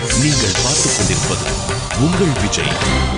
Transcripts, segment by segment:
நீங்கள் பார்த்துக் கொண்டிருப்பது உங்கள் விஜய்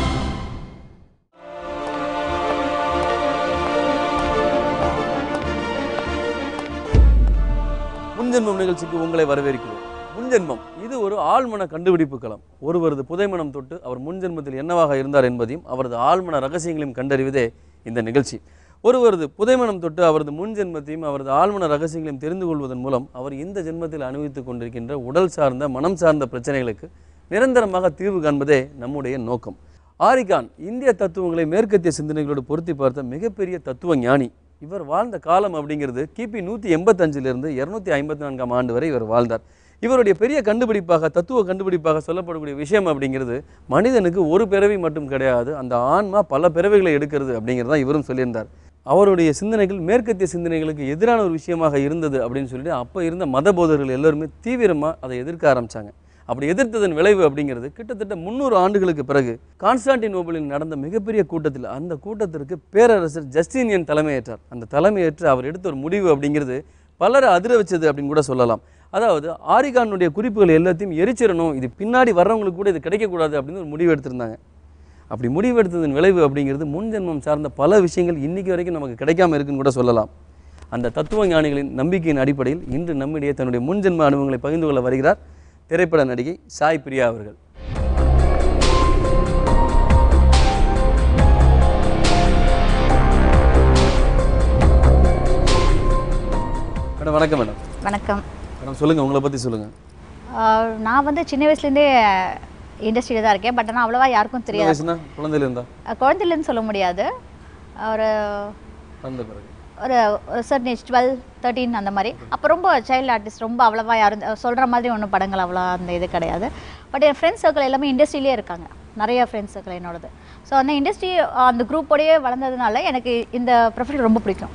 முன்ஜென்மம் நிகழ்ச்சிக்கு உங்களை வரவேற்கிறோம் முன்ஜென்மம் இது ஒரு ஆழ்மன கண்டுபிடிப்பு களம் ஒருவரது புதைமனம் தொட்டு அவர் முன்ஜென்மத்தில் என்னவாக இருந்தார் என்பதையும் அவரது ஆழ்மன ரகசியங்களையும் கண்டறிவதே இந்த நிகழ்ச்சி ஒருவரது புதைமனம் தொட்டு அவரது முன்ஜென்மத்தையும் அவரது ஆழ்மன ரகசியங்களையும் தெரிந்து கொள்வதன் மூலம் அவர் இந்த ஜென்மத்தில் அனுபவித்துக் கொண்டிருக்கின்ற உடல் சார்ந்த மனம் சார்ந்த பிரச்சனைகளுக்கு நிரந்தரமாக தீர்வு காண்பதே நம்முடைய நோக்கம் ஆரிகான் இந்திய தத்துவங்களை மேற்கத்திய சிந்தனைகளோடு பொருத்தி பார்த்த மிகப்பெரிய தத்துவ ஞானி இவர் வாழ்ந்த காலம் அப்படிங்கிறது கிபி நூற்றி எண்பத்தஞ்சிலிருந்து இரநூத்தி ஐம்பத்தி நான்காம் ஆண்டு வரை இவர் வாழ்ந்தார் இவருடைய பெரிய கண்டுபிடிப்பாக தத்துவ கண்டுபிடிப்பாக சொல்லப்படக்கூடிய விஷயம் அப்படிங்கிறது மனிதனுக்கு ஒரு பிறவி மட்டும் கிடையாது அந்த ஆன்மா பல பிறவிகளை எடுக்கிறது அப்படிங்கிறது தான் இவரும் சொல்லியிருந்தார் அவருடைய சிந்தனைகள் மேற்கத்திய சிந்தனைகளுக்கு எதிரான ஒரு விஷயமாக இருந்தது அப்படின்னு சொல்லிட்டு அப்போ இருந்த மத போதகர்கள் எல்லாருமே தீவிரமாக அதை எதிர்க்க ஆரம்பிச்சாங்க அப்படி எதிர்த்ததன் விளைவு அப்படிங்கிறது கிட்டத்தட்ட முந்நூறு ஆண்டுகளுக்கு பிறகு கான்ஸ்டான்டினோபிளில் நடந்த மிகப்பெரிய கூட்டத்தில் அந்த கூட்டத்திற்கு பேரரசர் ஜஸ்டினியன் தலைமையேற்றார் அந்த தலைமையேற்று அவர் எடுத்த ஒரு முடிவு அப்படிங்கிறது பலரை அதிர வச்சது அப்படின்னு கூட சொல்லலாம் அதாவது ஆரிகானுடைய குறிப்புகள் எல்லாத்தையும் எரிச்சிடணும் இது பின்னாடி வர்றவங்களுக்கு கூட இது கிடைக்கக்கூடாது அப்படின்னு ஒரு முடிவு எடுத்திருந்தாங்க அப்படி முடிவெடுத்ததன் விளைவு அப்படிங்கிறது முன்ஜென்மம் சார்ந்த பல விஷயங்கள் இன்னைக்கு வரைக்கும் நமக்கு கிடைக்காம இருக்குன்னு கூட சொல்லலாம் அந்த தத்துவ ஞானிகளின் நம்பிக்கையின் அடிப்படையில் இன்று நம்மிடையே தன்னுடைய முன்ஜென்ம அனுபவங்களை பகிர்ந்து கொள்ள வருகிறார் திரைப்பட நடிகை சாய் பிரியா அவர்கள் மேடம் வணக்கம் மேடம் வணக்கம் மேடம் சொல்லுங்கள் உங்களை பற்றி சொல்லுங்கள் ஆஹ் நான் வந்து சின்ன வயசுலேருந்தே இண்டஸ்ட்ரியில் தான் இருக்கேன் பட் ஆனால் அவ்வளோவா யாருக்கும் சின்ன தெரியாது வயசுனா குழந்தையில இருந்தா அஹ் குழந்தையிலேருந்து சொல்ல முடியாது ஒரு வந்த பிறகு ஒரு ஒரு சர்டன் ஏஜ் டுவெல் தேர்ட்டீன் அந்த மாதிரி அப்போ ரொம்ப சைல்டு ஆர்டிஸ்ட் ரொம்ப அவ்வளோவா யாரும் சொல்கிற மாதிரி ஒன்றும் படங்கள் அவ்வளோ அந்த இது கிடையாது பட் என் ஃப்ரெண்ட்ஸ் சர்க்கிள் எல்லாமே இண்டஸ்ட்ரியிலே இருக்காங்க நிறைய ஃப்ரெண்ட்ஸ் சர்க்கிள் என்னோடது ஸோ அந்த இண்டஸ்ட்ரி அந்த குரூப்போடையே வளர்ந்ததுனால எனக்கு இந்த ப்ரொஃபைல் ரொம்ப பிடிக்கும்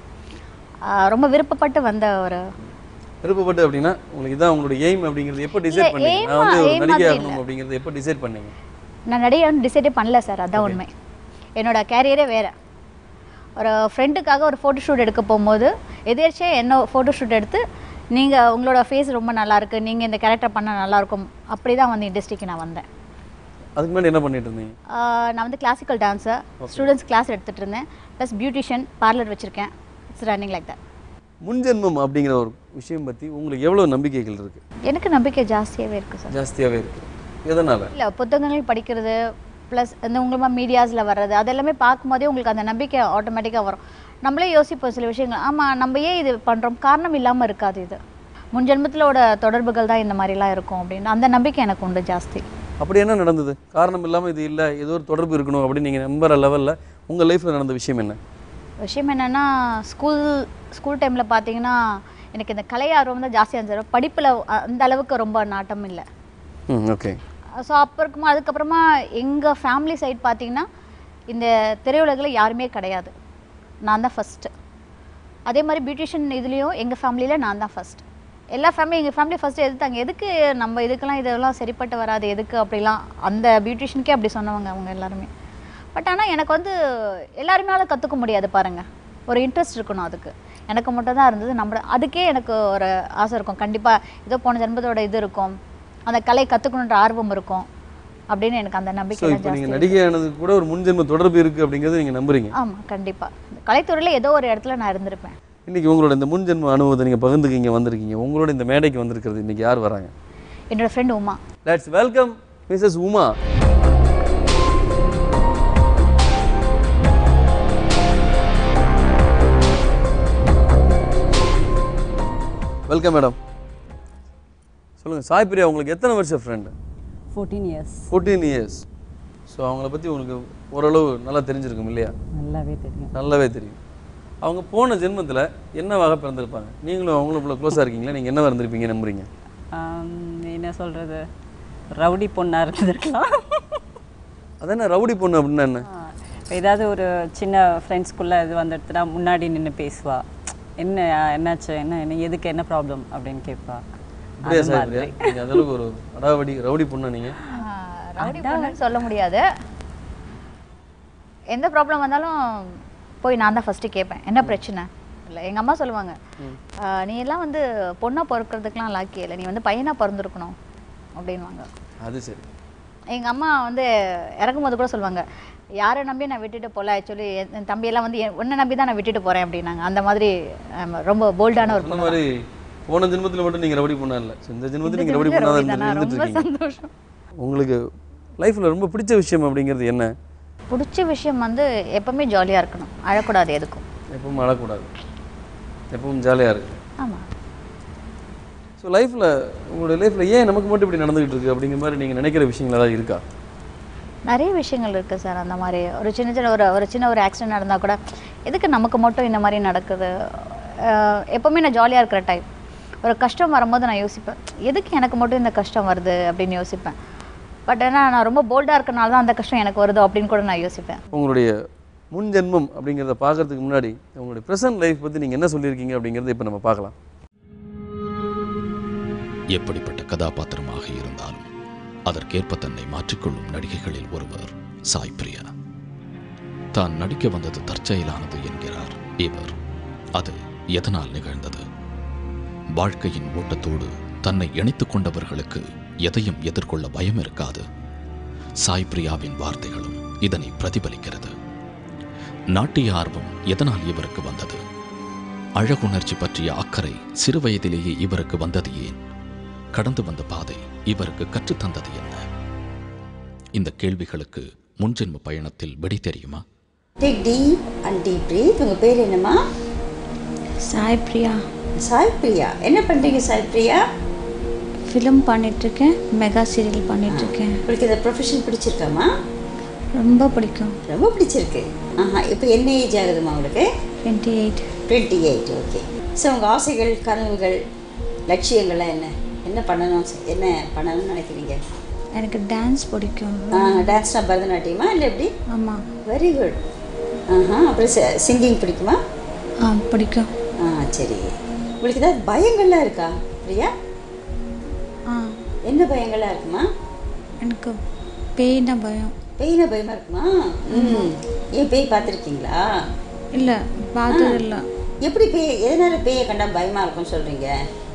ஆஹ் ரொம்ப விருப்பப்பட்டு வந்த ஒரு விருப்பப்பட்டு அப்படின்னா உங்களுக்கு இதான் உங்களுடைய எய்ம் அப்படிங்கிறது எப்போ டிசைட் இல்ல, பண்ணீங்க aim நான் வந்து ஒரு aim நடிகை மாதிரி ஆகணும் அப்படிங்கிறது எப்போ டிசைட் பண்ணீங்க நான் நிறைய டிசைடே பண்ணல சார் அதான் உண்மை என்னோட கேரியரே வேறு ஒரு ஃப்ரெண்டுக்காக ஒரு ஃபோட்டோ ஷூட் எடுக்க போகும்போது எதேர்ச்சியாக என்ன ஃபோட்டோ ஷூட் எடுத்து நீங்கள் உங்களோட ஃபேஸ் ரொம்ப நல்லா இருக்கு நீங்கள் இந்த கேரக்டர் பண்ணால் நல்லாயிருக்கும் அப்படி தான் வந்து இண்டஸ்ட்ரிக்கு நான் வந்தேன் அதுக்கு முன்னாடி என்ன பண்ணிட்டு இருந்தீங்க ஆஹ் நான் வந்து கிளாசிக்கல் டான்ஸர் ஸ்டூடெண்ட்ஸ் கிளாஸ் எடுத்துகிட்டு இருந்தேன் ப்ளஸ் பியூட்டிஷியன் பார்லர் வச்சுருக்கேன் இட்ஸ் ரன்னிங் லைக் தட் முன்ஜென்மம் அப்படிங்கிற ஒரு விஷயம் பற்றி உங்களுக்கு எவ்வளோ நம்பிக்கைகள் இருக்கு எனக்கு நம்பிக்கை ஜாஸ்தியாகவே இருக்குது சார் ஜாஸ்தியாகவே இருக்கு எதனால் இல்லை புத்தகங்கள் படிக்கிறது ப்ளஸ் இந்த உங்களமா மீடியாஸில் வர்றது அதெல்லாமே பார்க்கும்போதே உங்களுக்கு அந்த நம்பிக்கை ஆட்டோமேட்டிக்காக வரும் நம்மளே யோசிப்போம் சில விஷயங்கள் ஆமாம் நம்ம ஏன் இது பண்ணுறோம் காரணம் இல்லாமல் இருக்காது இது முன் ஜென்மத்திலோட தொடர்புகள் தான் இந்த மாதிரிலாம் இருக்கும் அப்படின்னு அந்த நம்பிக்கை எனக்கு உண்டு ஜாஸ்தி அப்படி என்ன நடந்தது காரணம் இல்லாமல் இது இல்லை ஏதோ ஒரு தொடர்பு இருக்கணும் அப்படின்னு நீங்கள் நம்புற லெவலில் உங்கள் லைஃப்பில் நடந்த விஷயம் என்ன விஷயம் என்னென்னா ஸ்கூல் ஸ்கூல் டைமில் பார்த்தீங்கன்னா எனக்கு இந்த கலை ஆர்வம் தான் ஜாஸ்தியாக இருந்துச்சு படிப்பில் அந்த அளவுக்கு ரொம்ப நாட்டம் இல்லை ம் ஓகே ஸோ அப்போ இருக்குமா அதுக்கப்புறமா எங்கள் ஃபேமிலி சைடு பார்த்தீங்கன்னா இந்த திரையுலகில் யாருமே கிடையாது நான் தான் ஃபஸ்ட்டு அதே மாதிரி பியூட்டிஷியன் இதுலேயும் எங்கள் ஃபேமிலியில் நான் தான் ஃபஸ்ட் எல்லா ஃபேமிலி எங்கள் ஃபேமிலி ஃபஸ்ட்டு எதிர்த்தாங்க எதுக்கு நம்ம இதுக்கெல்லாம் இதெல்லாம் சரிப்பட்டு வராது எதுக்கு அப்படிலாம் அந்த பியூட்டிஷியனுக்கே அப்படி சொன்னவங்க அவங்க எல்லாருமே பட் ஆனால் எனக்கு வந்து எல்லாருமே கற்றுக்க முடியாது பாருங்கள் ஒரு இன்ட்ரெஸ்ட் இருக்கணும் அதுக்கு எனக்கு மட்டும் தான் இருந்தது நம்ம அதுக்கே எனக்கு ஒரு ஆசை இருக்கும் கண்டிப்பாக ஏதோ போன ஜென்மத்தோட இது இருக்கும் அந்த கலை கற்றுக்கணுன்ற ஆர்வம் இருக்கும் அப்படின்னு எனக்கு அந்த ஸோ நம்பிக்கை இப்போ நீங்கள் நடிகையானதுக்கு கூட ஒரு முன்ஜென்ம தொடர்பு இருக்குது அப்படிங்கிறது நீங்கள் நம்புறீங்க ஆமாம் கண்டிப்பாக கலைத்துறையில் ஏதோ ஒரு இடத்துல நான் இருந்திருப்பேன் இன்றைக்கி உங்களோட இந்த முன்ஜென்ம அனுபவத்தை நீங்கள் பகிர்ந்துக்கிங்க வந்திருக்கீங்க உங்களோட இந்த மேடைக்கு வந்திருக்கிறது இன்றைக்கி யார் வராங்க என்னோட friend Uma let's welcome Mrs Uma welcome madam சொல்லுங்கள் சாய் பிரியா உங்களுக்கு எத்தனை வருஷம் friend fourteen years fourteen years so அவங்கள பற்றி உங்களுக்கு ஓரளவு நல்லா தெரிஞ்சிருக்கும் இல்லையா நல்லாவே தெரியும் நல்லாவே தெரியும் அவங்க போன ஜென்மத்தில் என்னவாக பிறந்திருப்பாங்க நீங்களும் அவங்களும் இவ்வளோ க்ளோஸாக இருக்கீங்களா நீங்கள் என்னவாக இருந்திருப்பீங்க நம்புறீங்க ஆம், என்ன சொல்கிறது ரவுடி பொண்ணாக இருந்திருக்கலாம் அதானே ரவுடி பொண்ணு அப்படின்னா என்ன ஆ, ஏதாவது ஒரு சின்ன ஃப்ரெண்ட்ஸ்குள்ளே இது வந்துடுத்துனா முன்னாடி நின்று பேசுவா என்ன என்னாச்சு என்ன என்ன எதுக்கு என்ன ப்ராப்ளம் அப்படின்னு கேட்பா அப்படியே அது சார் மாதிரி நீங்கள் அதளவுக்கு ஒரு அடாவடி ரவுடி பொண்ணா நீங்கள் ரவுடி பொண்ணுன்னு சொல்ல முடியாது எந்த ப்ராப்ளம் வந்தாலும் போய் நான் தான் ஃபஸ்ட்டு கேட்பேன் என்ன பிரச்சனை இல்லை எங்கள் அம்மா சொல்லுவாங்க "ஆஹ், நீ எல்லாம் வந்து பொண்ணாக பிறக்கிறதுக்கெலாம் லாக்கி இல்லை நீ வந்து பையனாக பிறந்திருக்கணும் அப்படின்வாங்க அது சரி எங்கள் அம்மா வந்து இறக்கும்போது கூட சொல்லுவாங்க யாரை நம்பி நான் விட்டுட்டு போகல ஆக்சுவலி என் தம்பியெல்லாம் வந்து என் உன்னை நம்பி தான் நான் விட்டுட்டு போகிறேன் அப்படின்னாங்க அந்த மாதிரி ஆமா, ரொம்ப போல்டான ஒரு சொன்ன பொண்ணு மாதிரி போன ஜென்மத்தில் மட்டும் நீங்கள் ரவுடி பண்ணா இல்லை இந்த ஜென்மத்தில் நீங்கள் ரவுடி இந்த பண்ணாத ஜென்மத்துல இருந்துட்டு ரொம்ப இருக்கீங்க சந்தோஷம் உங்களுக்கு லைஃப்பில் ரொம்ப பிடிச்ச விஷயம் அப்படிங்கிறது என்ன பிடிச்ச விஷயம் வந்து எப்பவுமே ஜாலியாக இருக்கணும் அழக்கூடாது எதுக்கும் எப்பவும் அழக்கூடாது எப்பவும் ஜாலியாக இருக்கு ஆமாம் ஸோ லைஃப்பில் உங்களுடைய லைஃப்பில் ஏன் நமக்கு மட்டும் இப்படி நடந்துகிட்டு இருக்கு அப்படிங்கிற மாதிரி நீங்கள் நினைக்கிற விஷயங்கள் ஏதாவது இருக்கா நிறைய விஷயங்கள் இருக்குது சார் அந்த மாதிரி ஒரு சின்ன சின்ன ஒரு ஒரு சின்ன ஒரு ஆக்சிடென்ட் நடந்தால் கூட எதுக்கு நமக்கு மட்டும் இந்த மாதிரி நடக்குது அஹ் எப்பவுமே நான் ஜாலியாக இருக்கிற டைப் ஒரு கஷ்டம் வரும்போது நான் யோசிப்பேன் எதுக்கு எனக்கு மட்டும் இந்த கஷ்டம் வருது அப்படின்னு யோசிப்பேன் பட் ஏன்னா நான் ரொம்ப போல்டாக இருக்கனால தான் அந்த கஷ்டம் எனக்கு வருதோ அப்படின்னு கூட நான் யோசிப்பேன் உங்களுடைய முன் ஜென்மம் அப்படிங்கிறத பார்க்கறதுக்கு முன்னாடி உங்களுடைய ப்ரெசன்ட் லைஃப் பற்றி நீங்கள் என்ன சொல்லியிருக்கீங்க அப்படிங்கிறத இப்போ நம்ம பார்க்கலாம் எப்படிப்பட்ட கதாபாத்திரமாக இருந்தாலும் அதற்கேற்ப தன்னை மாற்றிக்கொள்ளும் நடிகைகளில் ஒருவர் சாய் பிரியா தான் நடிக்க வந்தது தற்செயலானது என்கிறார் இவர் அது எதனால் நிகழ்ந்தது வாழ்க்கையின் ஓட்டத்தோடு தன்னை இணைத்துக் கொண்டவர்களுக்கு எதையும் எதிர்கொள்ள பயம் இருக்காது சாய் பிரியாவின் வார்த்தைகளும் இதனை பிரதிபலிக்கிறது நாட்டிய ஆர்வம் எதனால் இவருக்கு வந்தது அழகுணர்ச்சி பற்றிய அக்கறை சிறுவயதிலேயே இவருக்கு வந்தது ஏன் கடந்து வந்த பாதை இவருக்கு கற்றுத்தந்தது என்ன இந்த கேள்விகளுக்கு முன்ஜென்ம பயணத்தில் விடை தெரியுமா take deep and deep breath உங்கள் பேர் என்னம்மா சாய் பிரியா சாய் பிரியா என்ன பண்ணுறீங்க சாய் பிரியா ஃபிலிம் பண்ணிகிட்ருக்கேன் மெகா சீரியல் பண்ணிகிட்ருக்கேன் உங்களுக்கு இந்த ப்ரொஃபஷன் பிடிச்சிருக்காம்மா ரொம்ப பிடிக்கும் ரொம்ப பிடிச்சிருக்கு ஆஹா இப்போ என்ன ஏஜ் ஆகுதும்மா உங்களுக்கு twenty eight twenty eight okay so உங்கள் ஆசைகள் கனவுகள் லட்சியங்கள்லாம் என்ன என்ன பண்ணணும் என்ன பண்ணணும்னு நினைக்கிறீங்க எனக்கு டான்ஸ் பிடிக்கும் டான்ஸ்னா பரதநாட்டியமா இல்லை எப்படி ஆமாம் வெரி குட் ஆஹா அப்புறம் சிங்கிங் பிடிக்குமா ஆ பிடிக்கும் ஆ சரி உங்களுக்கு ஏதாவது பயங்கள்லாம் இருக்கா பிரியா ஆ என்ன பயங்கள்லாம் இருக்குமா எனக்கு பேய்னா பயம் பேயின பயமா இருக்குமா ம் ஏன் பேய் பார்த்துருக்கீங்களா இல்லை பார்த்தது இல்லை எப்படி பேய் எதனால பேயை கண்டா பயமா இருக்கும்னு சொல்றீங்க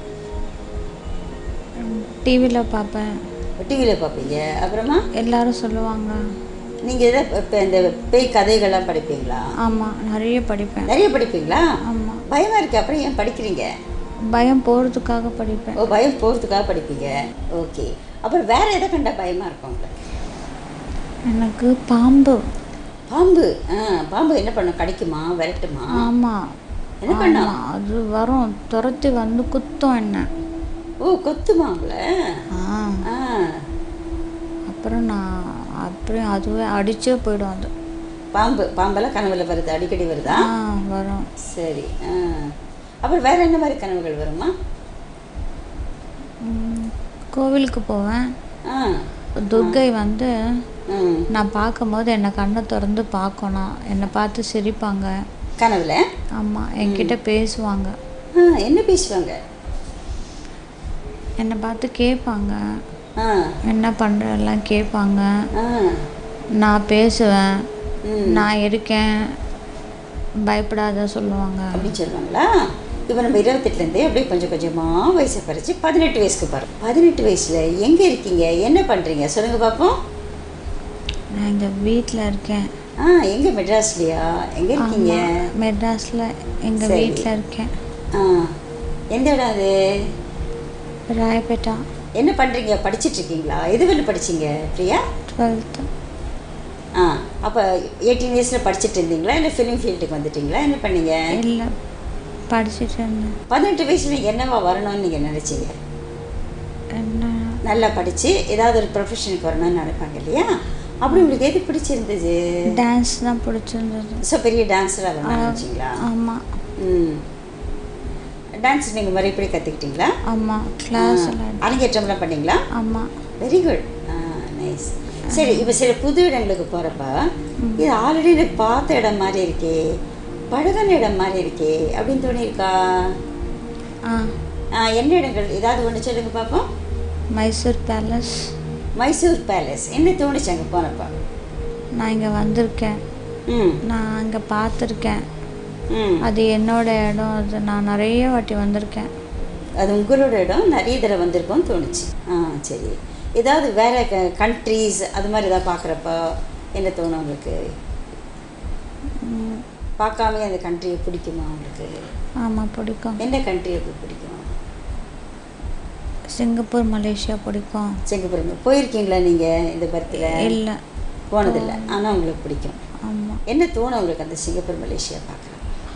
டிவியில் பார்ப்பேன் டிவியில் பார்ப்பீங்க அப்புறமா எல்லாரும் சொல்லுவாங்க நீங்கள் எதாவது இப்போ இந்த பேய் கதைகள்லாம் படிப்பீங்களா ஆமாம் நிறைய படிப்பேன் நிறைய படிப்பீங்களா ஆமாம் பயமா இருக்கு அப்புறம் ஏன் படிக்கிறீங்க பயம் போகிறதுக்காக படிப்பேன் ஓ பயம் போகிறதுக்காக படிப்பீங்க ஓகே அப்புறம் வேற எதை கண்டா பயமா இருக்கும் உங்களுக்கு எனக்கு பாம்பு பாம்பு ஆ பாம்பு என்ன பண்ணும் கடிக்குமா விரட்டுமா ஆமாம் என்ன பண்ணும் ஆமாம் அது வரும் துரத்தி வந்து குத்தும் என்ன ஓ கொத்துமா உங்களை ஆ ஆ அப்புறம் நான் அப்புறம் அதுவே அடிச்சே போயிடும் அது பாம்பு பாம்பெல்லாம் கனவுல வருது அடிக்கடி வருதா ஆ வரும் சரி ஆ அப்புறம் வேற என்ன மாதிரி கனவுகள் வருமா ம், கோவிலுக்கு போவேன் ஆ துர்கை வந்து ம் நான் பார்க்கும்போது என்னை கண்ணை திறந்து பார்க்கணும் என்னை பார்த்து சிரிப்பாங்க கனவுல ஆமாம் என்கிட்ட பேசுவாங்க ஆ என்ன பேசுவாங்க என்னை பார்த்து கேட்பாங்க ஆ என்ன பண்ணுற எல்லாம் கேட்பாங்க ஆ நான் பேசுவேன் ம் நான் இருக்கேன் பயப்படாத சொல்லுவாங்க அப்படின்னு சொல்லுவாங்களா இப்போ நம்ம இருபத்தெட்டுலேருந்தே அப்படியே கொஞ்சம் கொஞ்சமாக வயசை குறைச்சி பதினெட்டு வயசுக்கு போகிறோம் பதினெட்டு வயசில் எங்கே இருக்கீங்க என்ன பண்ணுறீங்க சொல்லுங்கள் பார்ப்போம் நான் இங்கே வீட்டில் இருக்கேன் ஆ எங்கே மெட்ராஸ்லையா எங்கே இருக்கீங்க ஆமாம் மெட்ராஸில் எங்கள் சரி. வீட்டில் இருக்கேன் ஆ எந்த இடம் அது ராயப்பேட்டா என்ன பண்ணுறீங்க படிச்சிட்டு இருக்கீங்களா எது வரை படிச்சீங்க பிரியா டுவெல்த்து ஆ அப்போ எயிட்டீன் இயர்ஸில் படிச்சிட்டு இருந்தீங்களா இல்லை ஃபிலிம் ஃபீல்டுக்கு வந்துட்டீங்களா என்ன பண்ணீங்க இல்லை படிச்சுட்டு இருந்தேன் பதினெட்டு வயசில் என்னவா வரணும்னு நீங்கள் நினச்சிங்க என்ன நல்லா படித்து ஏதாவது ஒரு ப்ரொஃபஷனுக்கு வரணும்னு நினைப்பாங்க இல்லையா அப்படி உங்களுக்கு எது பிடிச்சிருந்தது டான்ஸ் தான் பிடிச்சிருந்தது ஸோ பெரிய டான்ஸராக வரணும்னு நினச்சிங்களா ஆமாம் ம் டான்ஸ் நீங்கள் மறுபடி கற்றுக்கிட்டீங்களா ஆமாம் கிளாஸ் எல்லாம் அரங்கேற்றம்லாம் பண்ணீங்களா ஆமாம் வெரி குட் நைஸ் சரி இப்போ சில புது இடங்களுக்கு போகிறப்ப இது ஆல்ரெடி எனக்கு பார்த்த இடம் மாதிரி இருக்கே பழகான இடம் மாதிரி இருக்கே அப்படின்னு தோணியிருக்கா ஆ ஆ, என்ன இடங்கள் ஏதாவது ஒன்று சொல்லுங்க பார்ப்போம் மைசூர் பேலஸ் மைசூர் பேலஸ் என்ன தோணுச்சு அங்கே போனப்போ நான் இங்கே வந்திருக்கேன் ம் நான் அங்கே பார்த்துருக்கேன் ம் அது என்னோட இடம் அது நான் நிறைய வாட்டி வந்திருக்கேன் அது உங்களோட இடம் நிறைய தடவை வந்திருக்கோம்னு தோணுச்சு ஆ சரி ஏதாவது வேற கண்ட்ரீஸ் அது மாதிரி ஏதாவது பார்க்குறப்ப என்ன தோணும் உங்களுக்கு பார்க்காம அந்த கண்ட்ரியை பிடிக்குமா உங்களுக்கு ஆமாம் பிடிக்கும் எந்த கண்ட்ரி உங்களுக்கு பிடிக்கும் சிங்கப்பூர் மலேசியா பிடிக்கும் சிங்கப்பூர் போயிருக்கீங்களா நீங்கள் இந்த பர்த்தில் இல்லை போனதில்லை ஆனால் உங்களுக்கு பிடிக்கும் ஆமாம் என்ன தோணும் உங்களுக்கு அந்த சிங்கப்பூர் மலேசியா பார்க்குறப்ப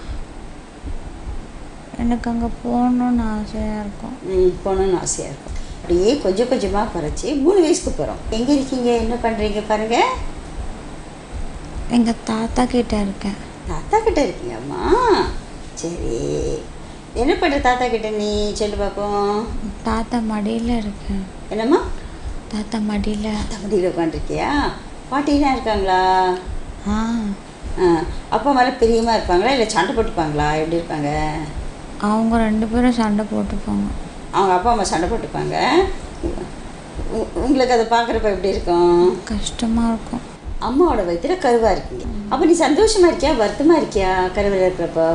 எனக்கு அங்கே போகணுன்னு ஆசையாக இருக்கும் ம் போகணுன்னு ஆசையாக இருக்கும் அப்படியே கொஞ்சம் கொஞ்சமாக குறைச்சி மூணு வயசுக்கு போகிறோம் எங்கே இருக்கீங்க என்ன பண்ணுறீங்க பாருங்கள் எங்கள் தாத்தா கிட்ட இருக்கேன் தாத்தா கிட்ட இருக்கீங்க அம்மா சரி என்ன பண்ணுற தாத்தா கிட்ட நீ சொல்லு பார்ப்போம் தாத்தா மடியில் இருக்கேன் என்னம்மா தாத்தா மடியில் தாத்தா மடியில் உட்காந்துருக்கியா பாட்டிலாம் இருக்காங்களா ஆ ஆ அப்பா மேலே பிரியமாக இருப்பாங்களா இல்லை சண்டை போட்டுப்பாங்களா எப்படி இருப்பாங்க அவங்க ரெண்டு பேரும் சண்டை போட்டுப்பாங்க அவங்க அப்பா அம்மா சண்டை போட்டுப்பாங்க உ- உங்களுக்கு அதை பார்க்குறப்ப எப்படி இருக்கும் கஷ்டமாக இருக்கும் அம்மாவோட வயித்துல கருவாக இருக்கீங்க அப்போ நீ சந்தோஷமா இருக்கியா வருத்தமாக இருக்கியா கருவில் இருக்கிறப்போ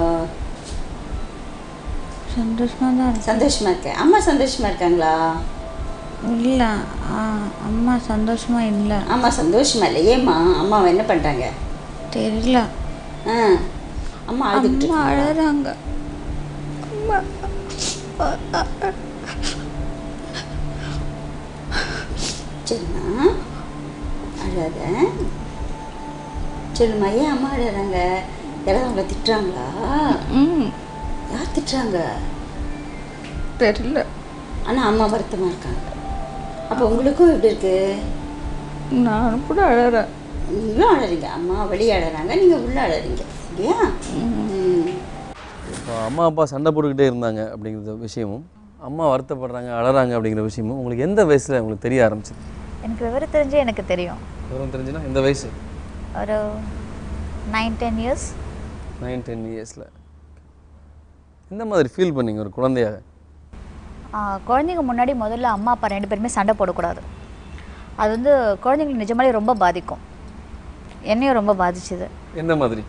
சந்தோஷமாக தான் இருக்கும் சந்தோஷமா இருக்க அம்மா சந்தோஷமா இருக்காங்களா இல்லை அம்மா சந்தோஷமாக இல்லை அம்மா சந்தோஷமா இல்லை ஏம்மா அம்மாவை என்ன பண்ணுறாங்க தெரியல ஆ அம்மா அழுதுகிட்டு அம்மா இருக்காங்களா? அழறாங்க சரிம்மா அழாத சொல்லுமா ஏன் அம்மா அழுறாங்க யாராவது அவங்கள திட்டுறாங்களா ம் யார் திட்டுறாங்க தெரியல ஆனால் அம்மா வருத்தமாக இருக்காங்க அப்போ உங்களுக்கும் எப்படி இருக்கு நானும் கூட அழறேன் நீங்களும் அழறீங்க அம்மா வெளியே அழறாங்க நீங்கள் உள்ளே அழறீங்க இல்லையா ம் இப்போ அம்மா அப்பா சண்டை போட்டுக்கிட்டே இருந்தாங்க அப்படிங்கிற விஷயமும் அம்மா வருத்தப்படுறாங்க அழறாங்க அப்படிங்கிற விஷயமும் உங்களுக்கு எந்த வயசில் உங்களுக்கு தெரிய ஆரம்பிச்சது எனக்கு விவரம் தெரிஞ்சு எனக்கு தெரியும் விவரம் தெரிஞ்சுன்னா எந்த வயசு ஒரு nine ten years nine ten இயர்ஸில் எந்த மாதிரி ஃபீல் பண்ணீங்க ஒரு குழந்தையாக குழந்தைங்க முன்னாடி முதல்ல அம்மா அப்பா ரெண்டு பேருமே சண்டை போடக்கூடாது அது வந்து குழந்தைங்களுக்கு நிஜமாலே ரொம்ப பாதிக்கும் என்னையும் ரொம்ப பாதிச்சுது எந்த மாதிரி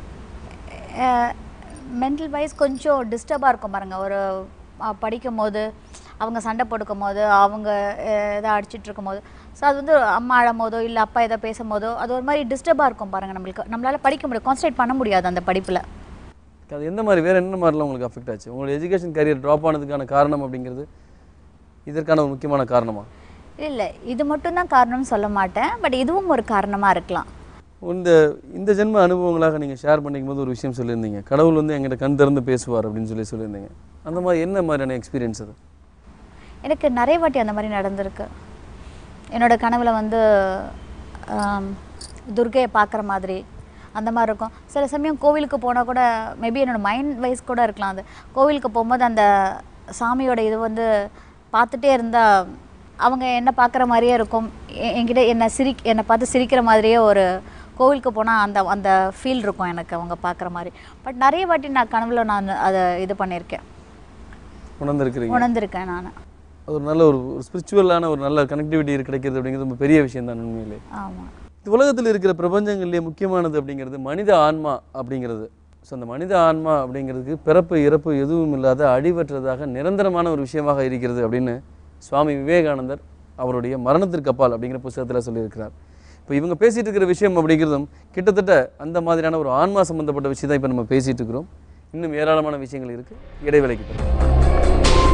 மென்டல் வைஸ் கொஞ்சம் டிஸ்டர்பாக இருக்கும் பாருங்க ஒரு அஹ், படிக்கும் போது அவங்க சண்டை போட்டுக்கும் போது அவங்க அஹ், எதை அடிச்சிட்டு இருக்கும் போது ஸோ அது வந்து அம்மா அழும் போதோ இல்லை அப்பா எதை பேசும் போதோ அது ஒரு மாதிரி டிஸ்டர்பாக இருக்கும் பாருங்க நம்மளுக்கு நம்மளால படிக்க முடியும் கான்சன்ட்ரேட் பண்ண முடியாது அந்த படிப்பில் அது எந்த மாதிரி வேறு என்ன மாதிரிலாம் உங்களுக்கு அஃபெக்ட் ஆச்சு உங்களோட எஜுகேஷன் கரியர் ட்ராப் ஆனதுக்கான காரணம் அப்படிங்கிறது இதற்கான ஒரு முக்கியமான காரணமா இல்லை இது மட்டும்தான் காரணம்னு சொல்ல மாட்டேன் பட் இதுவும் ஒரு காரணமாக இருக்கலாம் இந்த இந்த ஜென்ம அனுபவங்களாக நீங்கள் ஷேர் பண்ணிக்கும் போது ஒரு விஷயம் சொல்லியிருந்தீங்க கடவுள் வந்து எங்கிட்ட கண் திறந்து பேசுவார் அப்படின்னு சொல்லி சொல்லியிருந்தீங்க அந்த மாதிரி என்ன மாதிரியான எக்ஸ்பீரியன்ஸ் அது எனக்கு நிறைய வாட்டி அந்த மாதிரி நடந்திருக்கு என்னோட கனவுல வந்து ஆம், துர்க்கையை பார்க்குற மாதிரி அந்த மாதிரி இருக்கும் சில சமயம் கோவிலுக்கு போனால் கூட மேபி என்னோட மைண்ட் வைஸ் கூட இருக்கலாம் அது கோவிலுக்கு போகும்போது அந்த சாமியோட இது வந்து பார்த்துட்டே இருந்தால் அவங்க என்ன பார்க்குற மாதிரியே இருக்கும் எ- என்கிட்ட என்னை சிரி என்னை பார்த்து சிரிக்கிற மாதிரியே ஒரு கோவிலுக்கு போனால் அந்த அந்த ஃபீல் இருக்கும் எனக்கு அவங்க பார்க்குற மாதிரி பட் நிறைய வாட்டி நான் கனவுல நான் அதை இது பண்ணியிருக்கேன் உணர்ந்திருக்கிறீங்க உணர்ந்திருக்கேன் நான் அது ஒரு நல்ல ஒரு ஸ்பிரிச்சுவலான ஒரு நல்ல கனெக்டிவிட்டி கிடைக்கிறது அப்படிங்கிறது ரொம்ப பெரிய விஷயம் தான் உண்மையிலே ஆமாம் இந்த உலகத்தில் இருக்கிற பிரபஞ்சங்கள்லேயே முக்கியமானது அப்படிங்கிறது மனித ஆன்மா அப்படிங்கிறது ஸோ அந்த மனித ஆன்மா அப்படிங்கிறதுக்கு பிறப்பு இறப்பு எதுவும் இல்லாத அழிவற்றதாக நிரந்தரமான ஒரு விஷயமாக இருக்கிறது அப்படின்னு சுவாமி விவேகானந்தர் அவருடைய மரணத்திற்கு அப்பால் அப்படிங்கிற புத்தகத்தில் சொல்லியிருக்கிறார் இப்போ இவங்க பேசிட்டு இருக்கிற விஷயம் அப்படிங்கிறதும் கிட்டத்தட்ட அந்த மாதிரியான ஒரு ஆன்மா சம்பந்தப்பட்ட விஷயம் தான் இப்போ நம்ம பேசிட்டு இருக்கிறோம் இன்னும் ஏராளமான விஷயங்கள் இருக்குது இடைவேளைக்கு பிறகு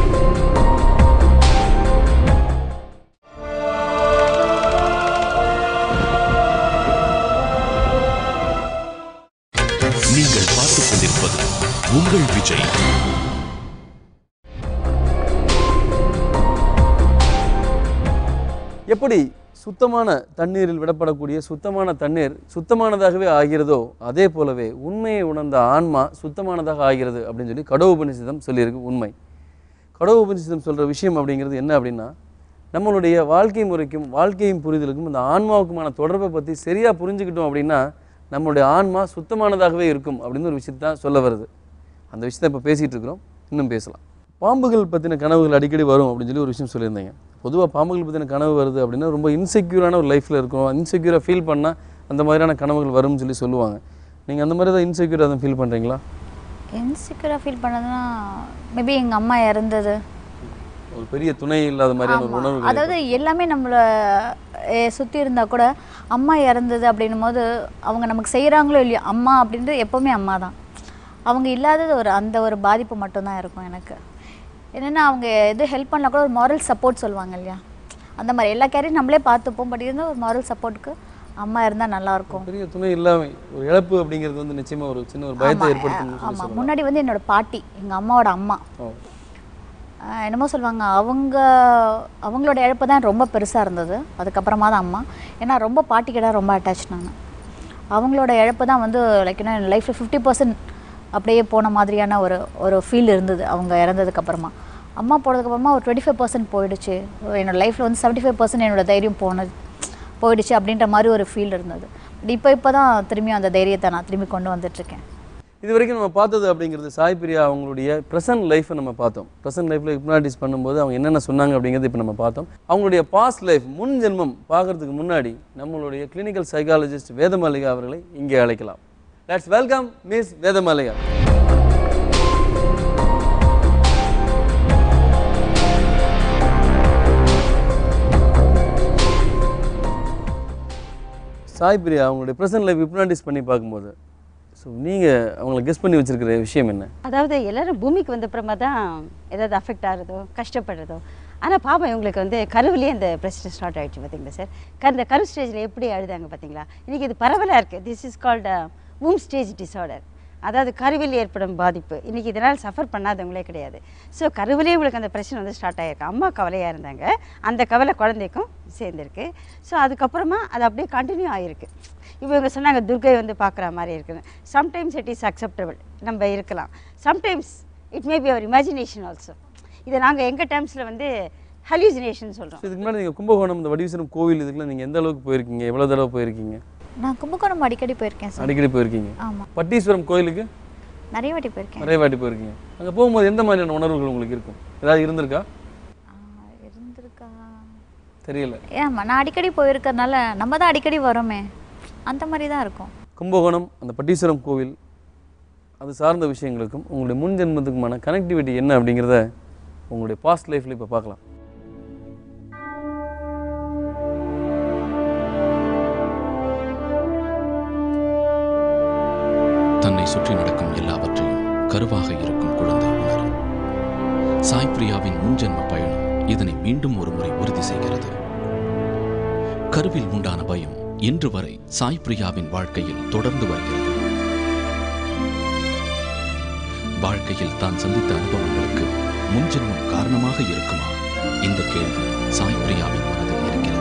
நீங்கள் பார்த்துக் கொண்டிருப்பது உங்கள் விஜய் எப்படி சுத்தமான தண்ணீரில் விடப்படக்கூடிய சுத்தமான தண்ணீர் சுத்தமானதாகவே ஆகிறதோ அதே போலவே உண்மையை உணர்ந்த ஆன்மா சுத்தமானதாக ஆகிறது அப்படின்னு சொல்லி கடவு உபநிஷதம் சொல்லியிருக்கு உண்மை கடவு உபநிஷதம் சொல்கிற விஷயம் அப்படிங்கிறது என்ன அப்படின்னா நம்மளுடைய வாழ்க்கை முறைக்கும் வாழ்க்கையின் புரிதலுக்கும் இந்த ஆன்மாவுக்குமான தொடர்பை பற்றி சரியாக புரிஞ்சுக்கிட்டோம் அப்படின்னா நம்மளுடைய ஆன்மா சுத்தமானதாகவே இருக்கும் அப்படின்னு ஒரு விஷயத்தை தான் சொல்ல வருது அந்த விஷயத்தை இப்போ பேசிகிட்டு இருக்கிறோம் இன்னும் பேசலாம் பாம்புகள் பற்றின கனவுகள் அடிக்கடி வரும் அப்படின்னு சொல்லி ஒரு விஷயம் சொல்லியிருந்தீங்க பொதுவாக பாம்புகள் பற்றின கனவு வருது அப்படின்னா ரொம்ப இன்செக்யூரான ஒரு லைஃப்பில் இருக்கும் இன்செக்யூராக ஃபீல் பண்ணால் அந்த மாதிரியான கனவுகள் வரும்னு சொல்லி சொல்லுவாங்க நீங்கள் அந்த மாதிரி தான் இன்செக்யூராக தான் ஃபீல் பண்ணுறீங்களா இன்செக்யூராக ஃபீல் பண்ணதுன்னா மேபி எங்கள் அம்மா இறந்தது ஒரு பெரிய துணை இல்லாத மாதிரியான ஒரு ஆமா. உணர்வு அதாவது எல்லாமே நம்மளை சுற்றி இருந்தால் கூட அம்மா இறந்தது அப்படின்னும் போது அவங்க நமக்கு செய்கிறாங்களோ இல்லையோ அம்மா அப்படின்றது எப்போவுமே அம்மா தான் அவங்க இல்லாதது ஒரு அந்த ஒரு பாதிப்பு மட்டும்தான் இருக்கும் எனக்கு என்னென்னா அவங்க எது ஹெல்ப் பண்ணலாம் கூட ஒரு moral சப்போர்ட் சொல்லுவாங்க இல்லையா அந்த மாதிரி எல்லா கேரையும் நம்மளே பார்த்துப்போம் பட் இருந்தால் ஒரு moral சப்போர்ட்டுக்கு அம்மா இருந்தால் நல்லாயிருக்கும் பெரிய துணை இல்லாம ஒரு இழப்பு அப்படிங்கிறது வந்து நிச்சயமா ஒரு சின்ன ஒரு பயத்தை ஏற்படுத்தும் ஆமாம் முன்னாடி வந்து என்னோட பாட்டி எங்கள் அம்மாவோட அம்மா ஓ. ஆஹ் என்னமோ சொல்லுவாங்க அவங்க அவங்களோட இழப்பு தான் ரொம்ப பெருசாக இருந்தது அதுக்கப்புறமா தான் அம்மா ஏன்னா ரொம்ப பாட்டிக்கிட்ட ரொம்ப அட்டாச் நான் அவங்களோட இழப்பு தான் வந்து லைக் என்ன என் லைஃப்பில் ஃபிஃப்டி பர்சன்ட் அப்படியே போன மாதிரியான ஒரு ஒரு ஃபீல் இருந்தது அவங்க இறந்ததுக்கப்புறமா அம்மா போனதுக்கப்புறமா ஒரு டுவெண்ட்டி ஃபைவ் பர்சன்ட் போயிடுச்சு என்னோட லைஃப்பில் வந்து செவன்ட்டி ஃபைவ் பர்சன்ட் என்னோட தைரியம் போனது போயிடுச்சு அப்படின்ற மாதிரி ஒரு ஃபீல் இருந்தது பட் இப்போ இப்போ தான் திரும்பியும் அந்த தைரியத்தை நான் திரும்பி கொண்டு வந்துட்டுருக்கேன் இது வரைக்கும் நம்ம பார்த்தது அப்படிங்கிறது சாய் பிரியா அவங்களுடைய ப்ரெசன்ட் லைஃப்பை நம்ம பார்த்தோம் ப்ரெசன்ட் லைஃப்பில் ஹிப்னாட்டிஸ் பண்ணும்போது அவங்க என்னென்ன சொன்னாங்க அப்படிங்கிறது இப்போ நம்ம பார்த்தோம் அவங்களுடைய பாஸ்ட் லைஃப் முன் ஜென்மம் பார்க்கறதுக்கு முன்னாடி நம்மளுடைய கிளினிக்கல் சைக்காலஜிஸ்ட் வேதமாலிகா அவர்களை இங்கே அழைக்கலாம் let's welcome Miss Vedamalika Sai Priya அவங்களுடைய ப்ரெசன்ட் லைஃப் ஹிப்னாட்டிஸ் பண்ணி பார்க்கும்போது ஸோ நீங்கள் அவங்கள கெஸ் பண்ணி வச்சிருக்கிற விஷயம் என்ன அதாவது எல்லாரும் பூமிக்கு வந்த அப்புறமா தான் ஏதாவது அஃபெக்ட் ஆகிறதோ கஷ்டப்படுறதோ ஆனால் பாப்பா இவங்களுக்கு வந்து கருவிலேயே இந்த பிரச்சனை ஸ்டார்ட் ஆயிடுச்சு பார்த்தீங்களா சார் க இந்த கரு ஸ்டேஜில் எப்படி அழுதாங்க பார்த்தீங்களா இன்றைக்கி இது பரவலாக இருக்குது this is called womb stage disorder அதாவது கருவில் ஏற்படும் பாதிப்பு இன்றைக்கி இதனால் சஃபர் பண்ணாதவங்களே கிடையாது ஸோ கருவிலே உங்களுக்கு அந்த பிரச்சனை வந்து ஸ்டார்ட் ஆகிருக்கு அம்மா கவலையாக இருந்தாங்க அந்த கவலை குழந்தைக்கும் சேர்ந்துருக்கு ஸோ அதுக்கப்புறமா அது அப்படியே கண்டினியூ ஆகிருக்கு இப்போ இவங்க சொன்னாங்க துர்கை வந்து பார்க்குற மாதிரி இருக்குன்னு சம்டைம்ஸ் இட் இஸ் அக்செப்டபிள் நம்ம இருக்கலாம் sometimes it may be our imagination also இதை நாங்கள் எங்கள் டேர்ம்ஸில் வந்து ஹல்யூசினேஷன் சொல்கிறோம் இதுக்கு முன்னாடி நீங்கள் கும்பகோணம் இந்த வடிவீசனம் கோவில் இதுக்கெல்லாம் நீங்கள் எந்த அளவுக்கு போயிருக்கீங்க எவ்வளோ தடவை போயிருக்கீங்க நான் கும்பகோணம் அடிக்கடி போயிருக்கேன் சார் அடிக்கடி போயிருக்கீங்க ஆமாம் பட்டீஸ்வரம் கோயிலுக்கு நிறைய வாட்டி போயிருக்கேன் நிறைய வாட்டி போயிருக்கீங்க அங்கே போகும்போது எந்த மாதிரியான உணர்வுகள் உங்களுக்கு இருக்கும் ஏதாவது இருந்திருக்கா ஆ, இருந்திருக்கா தெரியல ஏம்மா நான் அடிக்கடி போயிருக்கறனால நம்ம தான் அடிக்கடி வரோமே அந்த மாதிரி தான் இருக்கும் கும்பகோணம் அந்த பட்டீஸ்வரம் கோவில் அது சார்ந்த விஷயங்களுக்கும் உங்களுடைய முன் ஜென்மத்துக்குமான கனெக்டிவிட்டி என்ன அப்படிங்கிறத உங்களுடைய பாஸ்ட் லைஃப்பில் இப்போ பார்க்கலாம் தன்னை சுற்றி நடக்கும் எல்லாவற்றையும் கருவாக இருக்கும் குழந்தை உணரும் சாய் பிரியாவின் முன்ஜென்ம பயணம் இதனை மீண்டும் ஒரு முறை உறுதி செய்கிறது கருவில் உண்டான பயம் இன்று வரை சாய் பிரியாவின் வாழ்க்கையில் தொடர்ந்து வருகிறது வாழ்க்கையில் தான் சந்தித்த அனுபவங்களுக்கு முன்ஜென்மம் காரணமாக இருக்குமா இந்த கேள்வி சாய் பிரியாவின் மனதில் இருக்கிறது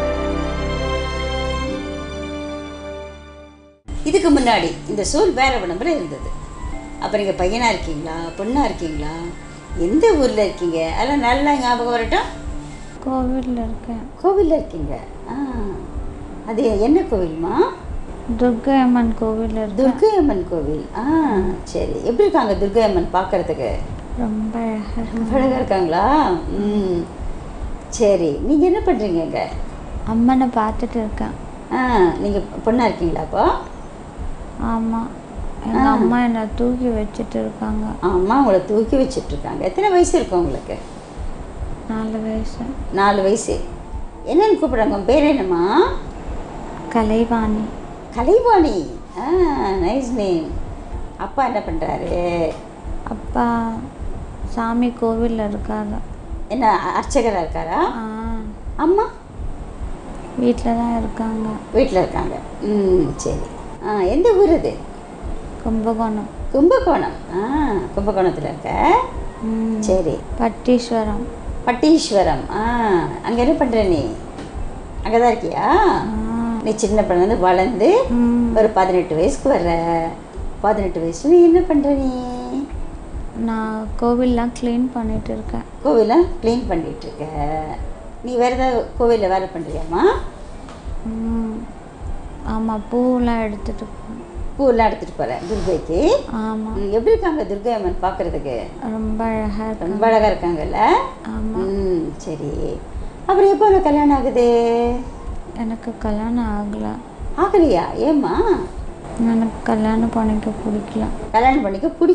இதுக்கு முன்னாடி இந்த சோல் வேற உடம்புல இருந்தது அப்போ நீங்கள் பையனாக இருக்கீங்களா பொண்ணாக இருக்கீங்களா எந்த ஊரில் இருக்கீங்க அதெல்லாம் நல்லா ஞாபகம் வரட்டும் கோவிலில் இருக்கேன் கோவிலில் இருக்கீங்க ஆ அது என்ன கோவில்மா துர்கை அம்மன் கோவிலில் இருக்கேன் துர்கை அம்மன் கோவில் ஆ சரி எப்படி இருக்காங்க துர்கை அம்மன் பார்க்கறதுக்கு ரொம்ப அழகாக ரொம்ப அழகாக இருக்காங்களா ம் சரி நீங்கள் என்ன பண்ணுறீங்க அம்மனை பார்த்துட்டு இருக்கேன் ஆ நீங்கள் பொண்ணாக இருக்கீங்களா அப்போ ஆமாம் எங்கள் அம்மா என்னை தூக்கி வச்சுட்டு இருக்காங்க அம்மா உங்களை தூக்கி வச்சிட்ருக்காங்க எத்தனை வயசு இருக்கும் உங்களுக்கு நாலு வயசு நாலு வயசு என்னன்னு கூப்பிடுறாங்க உன் பேர் என்னம்மா கலைவாணி கலைவாணி ஆ நைஸ் நேம் அப்பா என்ன பண்ணுறாரு அப்பா சாமி கோவிலில் இருக்காங்க என்ன அர்ச்சகராக இருக்காரா ஆ அம்மா வீட்டில் தான் இருக்காங்க வீட்டில் இருக்காங்க ம் சரி ஆ எந்த ஊர் இது கும்பகோணம் கும்பகோணம் ஆ கும்பகோணத்தில் இருக்க ம், சரி பட்டீஸ்வரம் பட்டீஸ்வரம் ஆ அங்கே என்ன பண்ணுற நீ அங்கே தான் இருக்கியா நீ சின்ன பிள்ளைந்து வளர்ந்து ம், ஒரு பதினெட்டு வயசுக்கு வர்ற பதினெட்டு வயசு நீ என்ன பண்ணுற நீ நான் கோவில்லாம் க்ளீன் பண்ணிட்டு இருக்கேன் கோவிலாம் க்ளீன் பண்ணிட்டு இருக்க நீ வேறு ஏதாவது கோவிலில் வேலை பண்ணுறியாம்மா ம், ஆமாம் பூவெல்லாம் எடுத்துட்டு போனேன் பூவெல்லாம் எடுத்துகிட்டு போகிறேன் துர்கைக்கு ஆமாம் ம், எப்படி இருக்காங்க துர்கை அம்மன் பார்க்குறதுக்கு ரொம்ப அழகாக இருக்கு ரொம்ப அழகாக இருக்காங்கல்ல ஆமாம் ம் சரி அப்புறம் எப்போ உனக்கு கல்யாணம் ஆகுது எனக்கு கல்யாணம் ஆகலை ஆகலையா ஏம்மா எனக்கு கல்யாணம் பண்ணிக்க பிடிக்கல கல்யாணம் பண்ணிக்க பிடிக்கல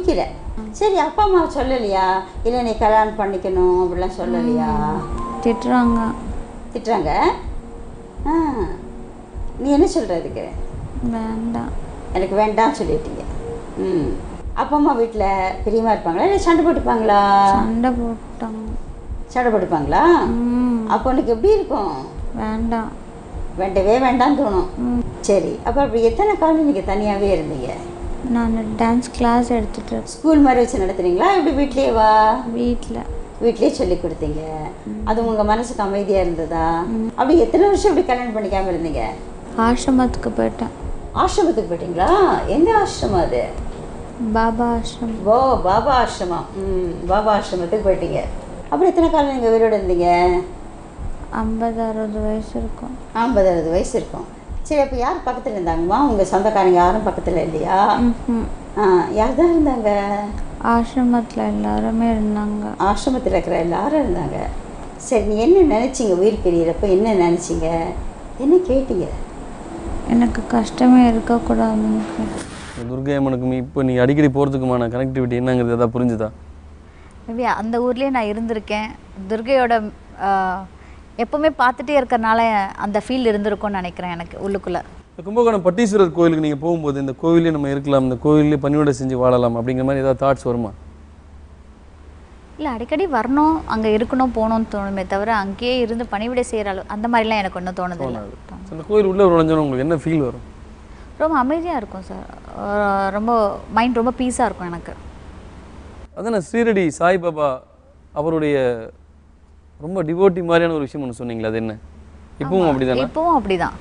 சரி அப்பா அம்மா சொல்லலையா இல்லை நீ கல்யாணம் பண்ணிக்கணும் அப்படிலாம் சொல்லலையா திட்டுறாங்க திட்டுறாங்க ஆ நீ என்ன சொல்ற இதுக்கு வேண்டாம் எனக்கு வேண்டாம் சொல்லிட்டீங்க ம் அப்பா அம்மா வீட்டில் பிரியமாக இருப்பாங்களா இல்லை சண்டை போட்டுப்பாங்களா சண்டை போட்டாங்க சண்டை போட்டுப்பாங்களா ம் அப்போ உனக்கு எப்படி இருக்கும் வேண்டாம் வேண்டவே வேண்டாம்னு தோணும் சரி அப்போ அப்படி எத்தனை காலம் நீங்கள் தனியாகவே இருந்தீங்க நான் டான்ஸ் கிளாஸ் எடுத்துட்டு இருக்கேன் ஸ்கூல் மாதிரி வச்சு நடத்துனீங்களா இப்படி வீட்லேயே வா வீட்டில் வீட்லயே சொல்லி கொடுத்தீங்க அது உங்கள் மனசுக்கு அமைதியாக இருந்ததா அப்படி எத்தனை வருஷம் இப்படி கல்யாணம் பண்ணிக்காம இருந்தீங்க ஆசிரமத்துக்கு போயிட்டேன் ஆசிரமத்துக்கு போயிட்டீங்களா எந்த ஆசிரமம் அது பாபா ஆசிரமம் ஓ பாபா ஆசிரமம் ம் பாபா ஆசிரமத்துக்கு போயிட்டீங்க அப்புறம் எத்தனை காலம் நீங்கள் உயிரோடு இருந்தீங்க ஐம்பது அறுபது வயசு இருக்கும் ஐம்பது அறுபது வயசு இருக்கும் சரி அப்போ யார் பக்கத்தில் இருந்தாங்கம்மா உங்கள் சொந்தக்காரங்க யாரும் பக்கத்தில் இல்லையா ம்ஹும். ஆ யார் தான் இருந்தாங்க ஆசிரமத்தில் எல்லாருமே இருந்தாங்க ஆசிரமத்தில் இருக்கிற எல்லாரும் இருந்தாங்க சரி நீ என்ன நினச்சிங்க உயிர் பிரியறப்ப என்ன நினச்சிங்க என்ன கேட்டீங்க எனக்கு கஷ்டமே இருக்கக்கூடாதுன்னு கேட்டேன். துர்கை அம்மனுக்கும் இப்போ நீ அடிக்கடி போகிறதுக்குமான கனெக்டிவிட்டி என்னங்கிறது எதாவது புரிஞ்சுதா மேபி அந்த ஊர்லேயே நான் இருந்திருக்கேன் துர்கையோட ஆஹ், எப்பவுமே பார்த்துட்டே இருக்கறனால அந்த ஃபீல் இருந்திருக்கும்னு நினைக்கிறேன் எனக்கு உள்ளுக்குள்ளே இந்த கும்பகோணம் பட்டீஸ்வரர் கோயிலுக்கு நீங்கள் போகும்போது இந்த கோவிலே நம்ம இருக்கலாம் இந்த கோவிலே பணியோட செஞ்சு வாழலாம் அப்படிங்கிற மாதிரி ஏதாவது தாட்ஸ் வருமா இல்லை அடிக்கடி வரணும் அங்கே இருக்கணும் போகணும்னு தோணுமே தவிர அங்கேயே இருந்து பணிவிடை செய்கிற அளவு அந்த மாதிரிலாம் எனக்கு ஒன்றும் தோணுதில்லை So, இந்த கோயில் உள்ளே நுழைஞ்சோன்னு உங்களுக்கு என்ன ஃபீல் வரும் ரொம்ப அமைதியாக இருக்கும் சார் ரொம்ப மைண்ட் ரொம்ப பீஸாக இருக்கும் எனக்கு அதானே ஸ்ரீரடி சாய்பாபா அவருடைய ரொம்ப டிவோட்டி மாதிரியான ஒரு விஷயம் ஒன்று சொன்னீங்களே அது என்ன இப்பவும் அப்படிதானே இப்போவும் அப்படிதான்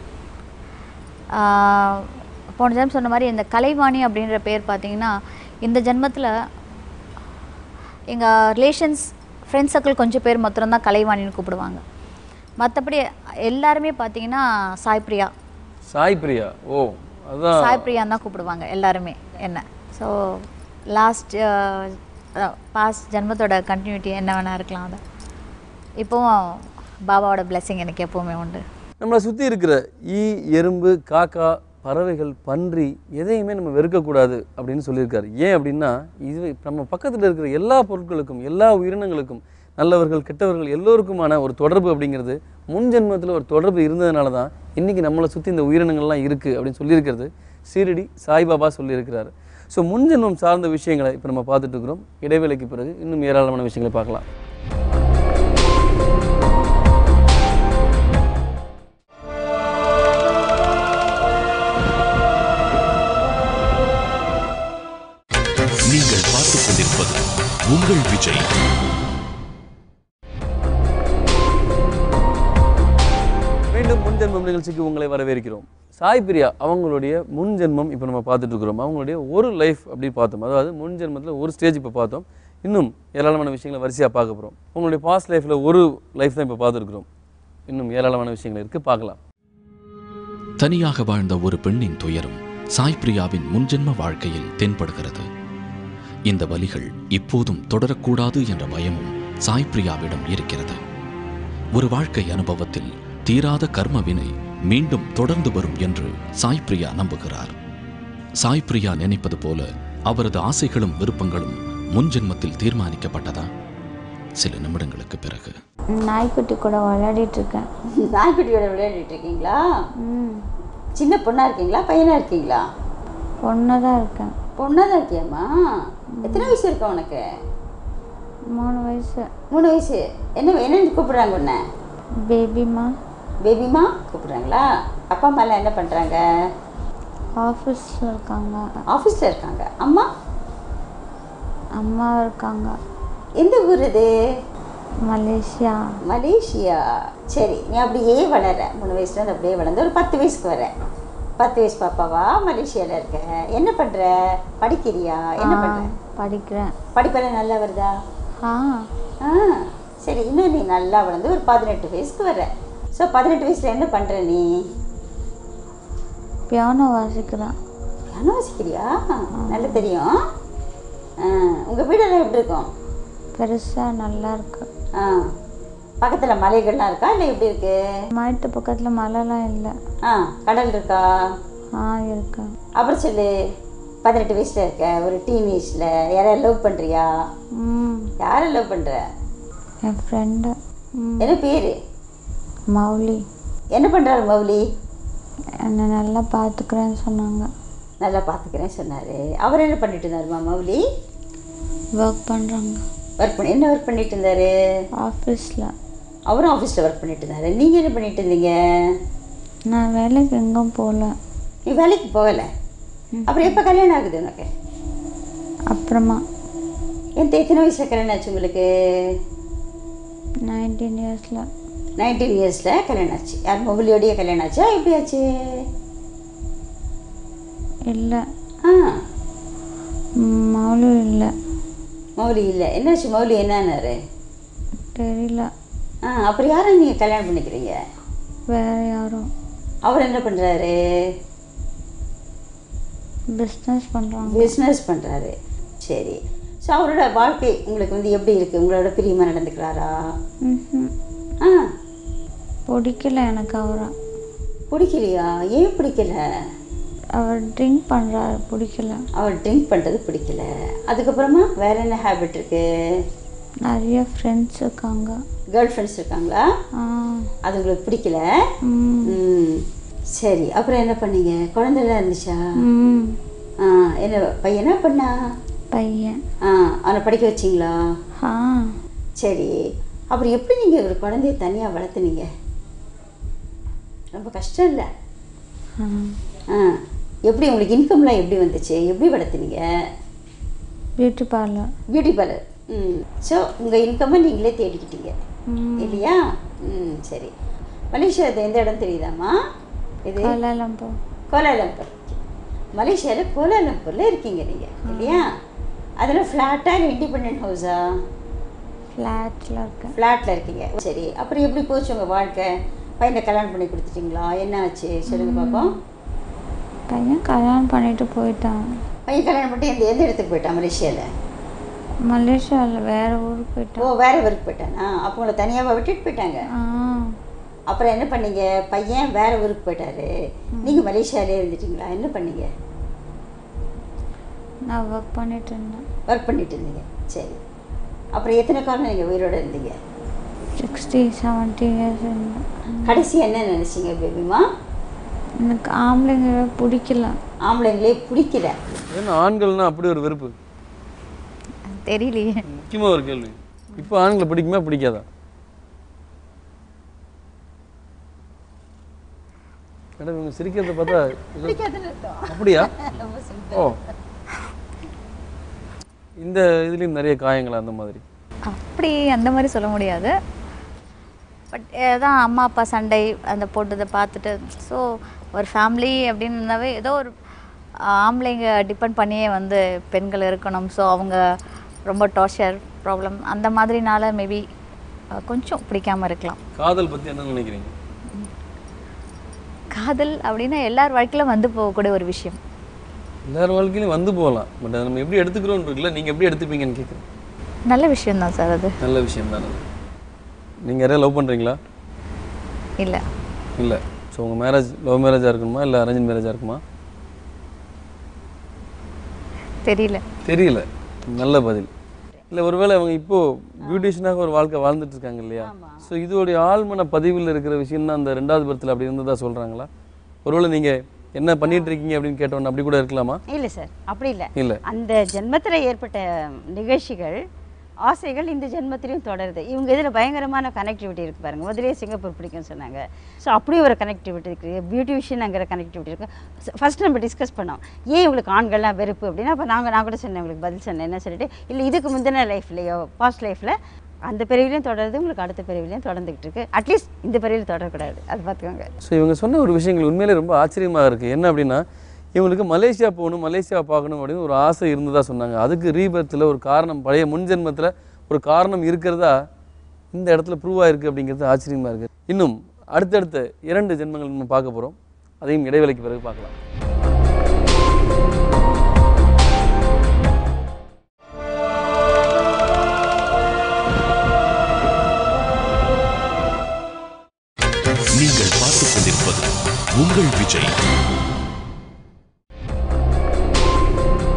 ஆஹ் போன ஜென்மம் சொன்ன மாதிரி இந்த கலைவாணி அப்படின்ற பேர் பார்த்தீங்கன்னா இந்த ஜென்மத்தில் எங்கள் ரிலேஷன்ஸ் ஃப்ரெண்ட்ஸ் சர்க்கிள் கொஞ்சம் பேர் மாத்திரம்தான் கலைவாணின்னு கூப்பிடுவாங்க மற்றபடி எல்லாருமே பார்த்தீங்கன்னா சாய் பிரியா சாய் பிரியா ஓ அதான் சாய் பிரியான்னு தான் கூப்பிடுவாங்க எல்லாருமே என்ன ஸோ லாஸ்ட் பாஸ்ட் ஜென்மத்தோட கண்டினியூட்டி என்ன வேணா இருக்கலாம் அது இப்போவும் பாபாவோட blessing எனக்கு எப்போவுமே உண்டு நம்மளை சுற்றி இருக்கிற ஈ எறும்பு காக்கா பறவைகள் பன்றி எதையுமே நம்ம வெறுக்கக்கூடாது அப்படின்னு சொல்லியிருக்காரு ஏன் அப்படின்னா இது நம்ம பக்கத்தில் இருக்கிற எல்லா பொருட்களுக்கும் எல்லா உயிரினங்களுக்கும் நல்லவர்கள் கெட்டவர்கள் எல்லோருக்குமான ஒரு தொடர்பு அப்படிங்கிறது முன் ஜென்மத்தில் ஒரு தொடர்பு இருந்ததுனால தான் இன்றைக்கி நம்மளை சுற்றி இந்த உயிரினங்கள்லாம் இருக்குது அப்படின்னு சொல்லியிருக்கிறது சீரடி சாய்பாபா சொல்லியிருக்கிறாரு ஸோ முன் ஜென்மம் சார்ந்த விஷயங்களை இப்போ நம்ம பார்த்துட்டு இருக்கிறோம் இடைவேளைக்கு பிறகு இன்னும் ஏராளமான விஷயங்களை பார்க்கலாம் நீங்கள் பார்த்துக் கொண்டிருப்பது உங்கள் விஜய் மீண்டும் முன் ஜென்மம் நிகழ்ச்சிக்கு உங்களை வரவேற்கிறோம் சாய் பிரியா அவங்களுடைய முன் ஜென்மம் இப்போ நம்ம பார்த்துட்டு இருக்கிறோம் அவங்களுடைய ஒரு லைஃப் அப்படி பார்த்தோம் அதாவது முன் ஜென்மத்தில் ஒரு ஸ்டேஜ் இப்போ பார்த்தோம் இன்னும் ஏராளமான விஷயங்களை வரிசையாக பார்க்க போகிறோம் உங்களுடைய பாஸ்ட் லைஃப்பில் ஒரு லைஃப் தான் இப்போ பார்த்துருக்குறோம் இன்னும் ஏராளமான விஷயங்கள் இருக்குது பார்க்கலாம் தனியாக வாழ்ந்த ஒரு பெண்ணின் துயரம் சாய் பிரியாவின் முன்ஜென்ம வாழ்க்கையில் தென்படுகிறது இந்த வலிகள் இப்போதும் தொடரக்கூடாது என்ற பயமும் சாய் பிரியாவிடம் இருக்கிறது ஒரு வாழ்க்கை அனுபவத்தில் தீராத கர்ம வினை மீண்டும் தொடர்ந்து வரும் என்று சாய் பிரியா நம்புகிறார் சாய் பிரியா நினைப்பது போல அவரது ஆசைகளும் விருப்பங்களும் முன்ஜென்மத்தில் தீர்மானிக்கப்பட்டதா சில நிமிடங்களுக்கு பிறகு நாய்க்குட்டி கூட விளையாடிட்டு இருக்கேன் நாய்க்குட்டியோட விளையாடிட்டு இருக்கீங்களா ம் சின்ன பொண்ணா இருக்கீங்களா பையனா இருக்கீங்களா பொண்ணு தான் இருக்கேன் பொண்ணா தான் இருக்கியாம்மா எத்தனை வயசு இருக்கும் உனக்கு மூணு வயசு மூணு வயசு என்ன என்னன்னு கூப்பிடுறாங்க உன்னை பேபிமா பேபிமா கூப்பிடுறாங்களா அப்பா அம்மாலாம் என்ன பண்ணுறாங்க ஆஃபீஸில் இருக்காங்க ஆஃபீஸில் இருக்காங்க அம்மா அம்மா இருக்காங்க எந்த ஊர் இது மலேசியா மலேசியா சரி நீ அப்படியே வளர மூணு வயசுலேருந்து அப்படியே வளர்ந்து ஒரு பத்து வயசுக்கு வர பத்து வயசு பாப்பாவா மலேசியாவில் இருக்க என்ன பண்ணுற படிக்கிறியா என்ன ஆ, பண்ணுற படிக்கிறேன் படிப்பெல்லாம் நல்லா வருதா ஆ ஆ சரி இன்னும் நீ நல்லா வளர்ந்து ஒரு பதினெட்டு வயசுக்கு வர ஸோ பதினெட்டு வயசில் என்ன பண்ணுற நீ பியானோ வாசிக்கிறேன் பியானோ வாசிக்கிறியா நல்லா தெரியும் உங்கள் வீடெல்லாம் எப்படி இருக்கும் பெருசாக நல்லா இருக்கு ஆ பக்கத்தில் மலைகள்லாம் இருக்கா இல்லை எப்படி இருக்கு மாட்டு பக்கத்தில் மழைலாம் இல்லை ஆ கடல் இருக்கா ஆ இருக்கு அப்புறம் சொல்லு பதினெட்டு வயசில் இருக்க ஒரு டீனேஜில் யாரையா லவ் பண்ணுறியா ம் யாரை லவ் பண்ணுற என் ஃப்ரெண்டு ம் என்ன பேர் மௌலி என்ன பண்ணுறாரு மௌலி என்னை நல்லா பார்த்துக்கிறேன்னு சொன்னாங்க நல்லா பார்த்துக்கிறேன் சொன்னார் அவர் என்ன பண்ணிட்டு இருந்தாருமா மௌலி ஒர்க் பண்ணுறாங்க ஒர்க் பண்ணி என்ன ஒர்க் பண்ணிட்டு இருந்தாரு ஆஃபீஸில் அவரும் ஆஃபீஸில் ஒர்க் பண்ணிட்டு இருந்தாரு நீங்கள் என்ன பண்ணிட்டு இருந்தீங்க நான் வேலைக்கு எங்கும் போகல நீ வேலைக்கு போகலை அப்புறம் எப்போ கல்யாணம் ஆகுது உனக்கு அப்புறமா எந்த எத்தனை வயசில் கல்யாணம் ஆச்சு உங்களுக்கு நைன்டீன் இயர்ஸில் நைன்டீன் இயர்ஸில் கல்யாணம் ஆச்சு யார் மொபைலோடைய கல்யாணம் ஆச்சா எப்படி ஆச்சு இல்லை ஆ மௌலி இல்லை மௌலி இல்லை என்னாச்சு மௌலி என்னன்னாரு தெரியல ஆ அப்புறம் யாரை நீங்கள் கல்யாணம் பண்ணிக்கிறீங்க வேற யாரும் அவர் என்ன பண்ணுறாரு பிஸ்னஸ் பண்ணுறாங்க பிஸ்னஸ் பண்ணுறாரு சரி ஸோ அவரோட வாழ்க்கை உங்களுக்கு வந்து எப்படி இருக்குது உங்களோட பிரியமாக நடந்துக்கிறாரா ம்ஹும். ஆ பிடிக்கல எனக்கு அவரை பிடிக்கலையா ஏன் பிடிக்கல அவர் ட்ரிங்க் பண்ணுறாரு பிடிக்கல அவர் ட்ரிங்க் பண்ணுறது பிடிக்கல அதுக்கப்புறமா வேற என்ன ஹேபிட் இருக்குது நிறைய ஃப்ரெண்ட்ஸ் இருக்காங்க கேர்ள் ஃப்ரெண்ட்ஸ் இருக்காங்களா ஆ அது உங்களுக்கு பிடிக்கல ம் ம் சரி அப்புறம் என்ன பண்ணீங்க குழந்தைலாம் இருந்துச்சா ம் ஆ என்ன பையனா பண்ணா பையன் ஆ அவனை படிக்க வச்சிங்களா ஆ சரி அப்புறம் எப்படி நீங்கள் ஒரு குழந்தைய தனியாக வளர்த்துனீங்க ரொம்ப கஷ்டம் இல்லை ஆ ஆ எப்படி உங்களுக்கு இன்கம்லாம் எப்படி வந்துச்சு எப்படி வளர்த்துனீங்க பியூட்டி பார்லர் பியூட்டி பார்லர் ம் ஸோ உங்கள் இன்கம்மை நீங்களே தேடிக்கிட்டீங்க ம் இல்லையா ம் சரி மலேசியா அது எந்த இடம் தெரியுதாம்மா இது கோலாலம்பூர் கோலாலம்பூர் மலேசியாவில் கோலாலம்பூரில் இருக்கீங்க நீங்கள் இல்லையா அதில் ஃப்ளாட்டா இல்லை இண்டிபெண்ட் ஹவுஸா ஃப்ளாட்டில் இருக்கேன் ஃப்ளாட்டில் இருக்கீங்க சரி அப்புறம் எப்படி போச்சு உங்கள் வாழ்க்கை பையனை கல்யாணம் பண்ணி கொடுத்துட்டீங்களா என்ன ஆச்சு சொல்லுங்க பார்ப்போம் பையன் கல்யாணம் பண்ணிட்டு போயிட்டான் பையன் கல்யாணம் பண்ணிட்டு எந்த எந்த இடத்துக்கு போயிட்டான் மலேசியாவில் மலேசியாவில் வேற ஊருக்கு ஓ போயிட்டான் வேற ஊருக்கு போயிட்டானா அப்போ உங்களை தனியாக விட்டுட்டு போயிட்டாங்க ஆ அப்புறம் என்ன பண்ணீங்க பையன் வேற ஊருக்கு போயிட்டாரு நீங்கள் மலேசியாவிலே இருந்துட்டீங்களா என்ன பண்ணீங்க நான் ஒர்க் பண்ணிட்டு இருந்தேன் ஒர்க் பண்ணிட்டு இருந்தீங்க சரி அப்புறம் எத்தனை காலம் நீங்கள் உயிரோட இருந்தீங்க சிக்ஸ்டி செவன்ட்டி இயர்ஸ் இருந்தேன் கடைசி என்ன நினச்சிங்க பேபிமா எனக்கு ஆம்பளைங்க பிடிக்கல ஆம்பளைங்களே பிடிக்கல ஏன்னா ஆண்கள்னா அப்படி ஒரு வெறுப்பு தெரியலையே முக்கியமாக ஒரு கேள்வி இப்போ ஆண்களை பிடிக்குமா பிடிக்காதா மேடம் இவங்க சிரிக்கிறத பார்த்தா ஏதோ- அப்படியா ஓ இந்த இதுலேயும் நிறைய காயங்கள் அந்த மாதிரி அப்படி அந்த மாதிரி சொல்ல முடியாது பட் ஏதான் அம்மா அப்பா சண்டை அந்த போட்டதை பார்த்துட்டு ஸோ ஒரு ஃபேமிலி அப்படின்னாவே ஏதோ ஒரு ஆம்பளைங்க டிபெண்ட் பண்ணியே வந்து பெண்கள் இருக்கணும் ஸோ அவங்க ரொம்ப டார்ச்சர் ப்ராப்ளம் அந்த மாதிரினால மேபி கொஞ்சம் பிடிக்காம இருக்கலாம் காதல் பற்றி என்ன நினைக்கிறீங்க காதல் அப்படின்னா எல்லார் வாழ்க்கையிலும் வந்து போகக்கூடிய ஒரு விஷயம் எல்லார் வாழ்க்கையிலும் வந்து போகலாம் பட் அதை நம்ம எப்படி எடுத்துக்கிறோம் இருக்குல்ல நீங்கள் எப்படி எடுத்துப்பீங்கன்னு கேட்குறேன் நல்ல விஷயம்தான் சார் அது நல்ல விஷயம் தானே நீங்கள் யாரையா லவ் பண்ணுறீங்களா இல்லை இல்லை ஸோ உங்கள் மேரேஜ் லவ் மேரேஜாக இருக்கணுமா இல்லை அரேஞ்ச் மேரேஜாக இருக்குமா தெரியல தெரியல நல்ல பதில் இல்லை ஒருவேளை அவங்க இப்போது பியூட்டிஷியனாக ஒரு வாழ்க்கை வாழ்ந்துட்டு இருக்காங்க இல்லையா ஸோ இதோடைய ஆழ்மன பதிவில் இருக்கிற விஷயம் தான் அந்த ரெண்டாவது படத்தில் அப்படி இருந்ததா சொல்கிறாங்களா ஒருவேளை நீங்கள் என்ன பண்ணிட்டு இருக்கீங்க அப்படின்னு கேட்டோன்னு அப்படி கூட இருக்கலாமா இல்லை சார் அப்படி இல்லை இல்லை அந்த ஜென்மத்தில் ஏற்பட்ட நிகழ்ச்சிகள் ஆசைகள் இந்த ஜென்மத்திலையும் தொடருது இவங்க இதில் பயங்கரமான கனெக்டிவிட்டி இருக்குது பாருங்க முதலே சிங்கப்பூர் பிடிக்கும்னு சொன்னாங்க ஸோ அப்படியே ஒரு கனெக்டிவிட்டி இருக்குது பியூட்டிஷியனுங்கிற கனெக்டிவிட்டி இருக்குது ஃபர்ஸ்ட் நம்ம டிஸ்கஸ் பண்ணோம் ஏன் இவங்களுக்கு ஆண்கள்லாம் வெறுப்பு அப்படின்னா அப்போ நாங்கள் நான் கூட சொன்னேன் உங்களுக்கு பதில் சொன்னேன் என்ன சொல்லிட்டு இல்லை இதுக்கு முந்தின லைஃப்லையோ பாஸ்ட் லைஃப்பில் அந்த பிரிவிலையும் தொடருது உங்களுக்கு அடுத்த பிரிவிலையும் தொடர்ந்துக்கிட்டு இருக்கு அட்லீஸ்ட் இந்த பிரிவில் தொடரக்கூடாது அது பார்த்துக்கோங்க ஸோ இவங்க சொன்ன ஒரு விஷயங்கள் உண்மையிலே ரொம்ப ஆச்சரியமாக இருக்குது என்ன அப்படின்னா இவங்களுக்கு மலேசியா போகணும் மலேசியா பார்க்கணும் அப்படின்னு ஒரு ஆசை இருந்ததா சொன்னாங்க அதுக்கு ரீபத்தில் ஒரு காரணம் பழைய முன்ஜென்மத்தில் ஒரு காரணம் இருக்கிறதா இந்த இடத்துல ப்ரூவ் ஆயிருக்கு அப்படிங்கிறது ஆச்சரியமாக இருக்குது இன்னும் அடுத்தடுத்த இரண்டு ஜென்மங்கள் நம்ம பார்க்க போகிறோம் அதையும் இடைவேளைக்கு பிறகு பார்க்கலாம் நீங்கள் பார்த்துக் கொண்டிருப்பது உங்கள் விஜய்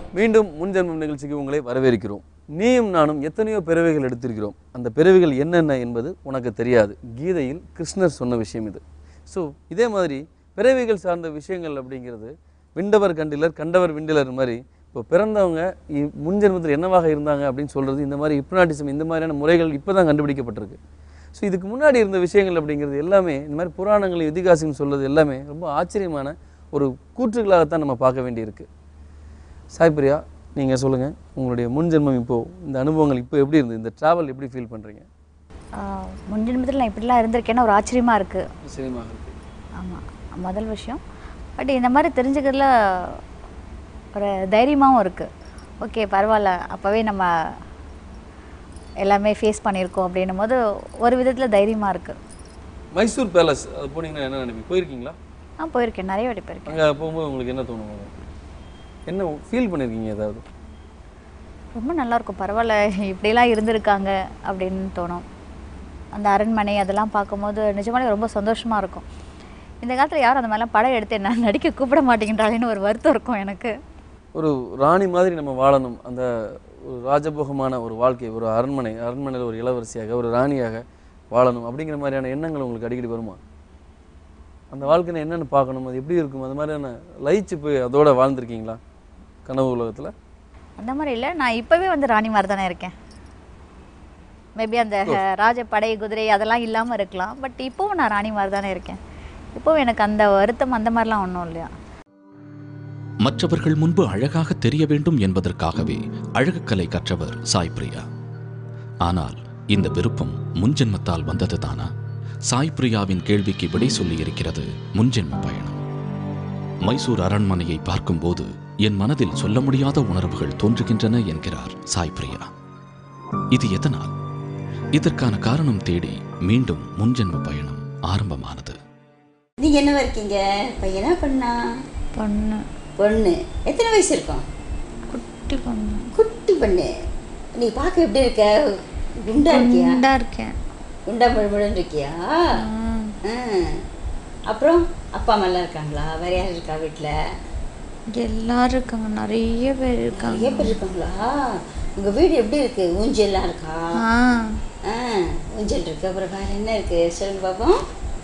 மீண்டும் முன்ஜென்மம் நிகழ்ச்சிக்கு உங்களை வரவேற்கிறோம் நீயும் நானும் எத்தனையோ பிறவைகள் எடுத்திருக்கிறோம் அந்த பிறவைகள் என்னென்ன என்பது உனக்கு தெரியாது கீதையில் கிருஷ்ணர் சொன்ன விஷயம் இது ஸோ இதே மாதிரி பிறவைகள் சார்ந்த விஷயங்கள் அப்படிங்கிறது விண்டவர் கண்டிலர் கண்டவர் விண்டிலர் மாதிரி இப்போ பிறந்தவங்க இ- முன்ஜென்மத்தில் என்னவாக இருந்தாங்க அப்படின்னு சொல்கிறது இந்த மாதிரி ஹிப்னாட்டிசம் இந்த மாதிரியான முறைகள் இப்போ தான் கண்டுபிடிக்கப்பட்டிருக்கு ஸோ இதுக்கு முன்னாடி இருந்த விஷயங்கள் அப்படிங்கிறது எல்லாமே இந்த மாதிரி புராணங்கள் இதிகாசம் சொல்றது எல்லாமே ரொம்ப ஆச்சரியமான ஒரு கூற்றுகளாகத்தான் நம்ம பார்க்க வேண்டியிருக்கு சாய்பிரியா நீங்கள் சொல்லுங்கள் உங்களுடைய முன்ஜென்மம் இப்போது இந்த அனுபவங்கள் இப்போ எப்படி இருந்தது இந்த ட்ராவல் எப்படி ஃபீல் பண்ணுறீங்க முன்ஜென்மத்தில் நான் இப்படிலாம் இருந்திருக்கேன்னு ஒரு ஆச்சரியமாக இருக்குது ஆச்சரியமாக இருக்கு ஆமாம் முதல் விஷயம் பட் இந்த மாதிரி தெரிஞ்சுக்கிறதுல ஒரு தைரியமாகவும் இருக்குது ஓகே பரவாயில்ல அப்போவே நம்ம எல்லாமே ஃபேஸ் பண்ணியிருக்கோம் அப்படின்னும் போது ஒரு விதத்தில் தைரியமாக இருக்குது மைசூர் பேலஸ் அது போனீங்கன்னா என்ன நினைப்பீங்க போயிருக்கீங்களா நான் போயிருக்கேன் நிறைய வாட்டி போயிருக்கேன் அங்கே போகும்போது உங்களுக்கு என்ன தோணும் என்ன ஃபீல் பண்ணியிருக்கீங்க ஏதாவது ரொம்ப நல்லாயிருக்கும் பரவாயில்ல இப்படிலாம் இருந்திருக்காங்க அப்படின்னு தோணும் அந்த அரண்மனை அதெல்லாம் பார்க்கும்போது நிஜமாலே ரொம்ப சந்தோஷமாக இருக்கும் இந்த காலத்தில் யாரும் அந்த மாதிரிலாம் படம் எடுத்து என்ன நடிக்க கூப்பிட மாட்டேங்கிறாளேன்னு ஒரு வருத்தம் இருக்கும் எனக்கு ஒரு ராணி மாதிரி நம்ம வாழணும் அந்த ஒரு ராஜபோகமான ஒரு வாழ்க்கை ஒரு அரண்மனை அரண்மனையில் ஒரு இளவரசியாக ஒரு ராணியாக வாழணும் அப்படிங்கிற மாதிரியான எண்ணங்கள் உங்களுக்கு அடிக்கடி வருமா அந்த வாழ்க்கையை என்னென்னு பார்க்கணும் அது எப்படி இருக்கும் அது மாதிரியான லயிச்சு போய் அதோட வாழ்ந்திருக்கீங்களா கனவு உலகத்தில் அந்த மாதிரி இல்லை நான் இப்போவே வந்து ராணி மாதிரி தானே இருக்கேன் மேபி அந்த ராஜ படை குதிரை அதெல்லாம் இல்லாமல் இருக்கலாம் பட் இப்போவும் நான் ராணி மாதிரி தானே இருக்கேன் இப்போவும் எனக்கு அந்த வருத்தம் அந்த மாதிரிலாம் ஒன்றும் இல்லையா மற்றவர்கள் முன்பு அழகாக தெரிய வேண்டும் என்பதற்காகவே அழகுக்கலை கற்றவர் சாய் பிரியா ஆனால் இந்த விருப்பம் முன்ஜென்மத்தால் வந்ததுதானா சாய் பிரியாவின் கேள்விக்கு விடை சொல்லியிருக்கிறது முன்ஜென்ம பயணம் மைசூர் அரண்மனையை பார்க்கும்போது என் மனதில் சொல்ல முடியாத உணர்வுகள் தோன்றுகின்றன என்கிறார் சாய் பிரியா இது எதனால் இதற்கான காரணம் தேடி மீண்டும் முன்ஜென்ம பயணம் ஆரம்பமானது நீங்கள் என்னவா இருக்கீங்க பையனா பொண்ணா பொண்ணு பொண்ணு எத்தனை வயசு இருக்கும் குட்டி பொண்ணு குட்டி பொண்ணு நீ பார்க்க எப்படி இருக்க குண்டா இருக்கியா குண்டா இருக்கேன் குண்டா முழுமுழுன்னு இருக்கியா ஆ. அப்புறம் அப்பா அம்மாலாம் இருக்காங்களா வேற யார் இருக்கா வீட்டில் எல்லாரும் இருக்காங்க நிறைய பேர் இருக்காங்க நிறைய பேர் இருக்காங்களா உங்கள் வீடு எப்படி இருக்கு ஊஞ்சல்லாம் இருக்கா ஆ ஆ ஊஞ்சல் இருக்கு அப்புறம் வேற என்ன இருக்கு சொல்லுங்க பாப்போம்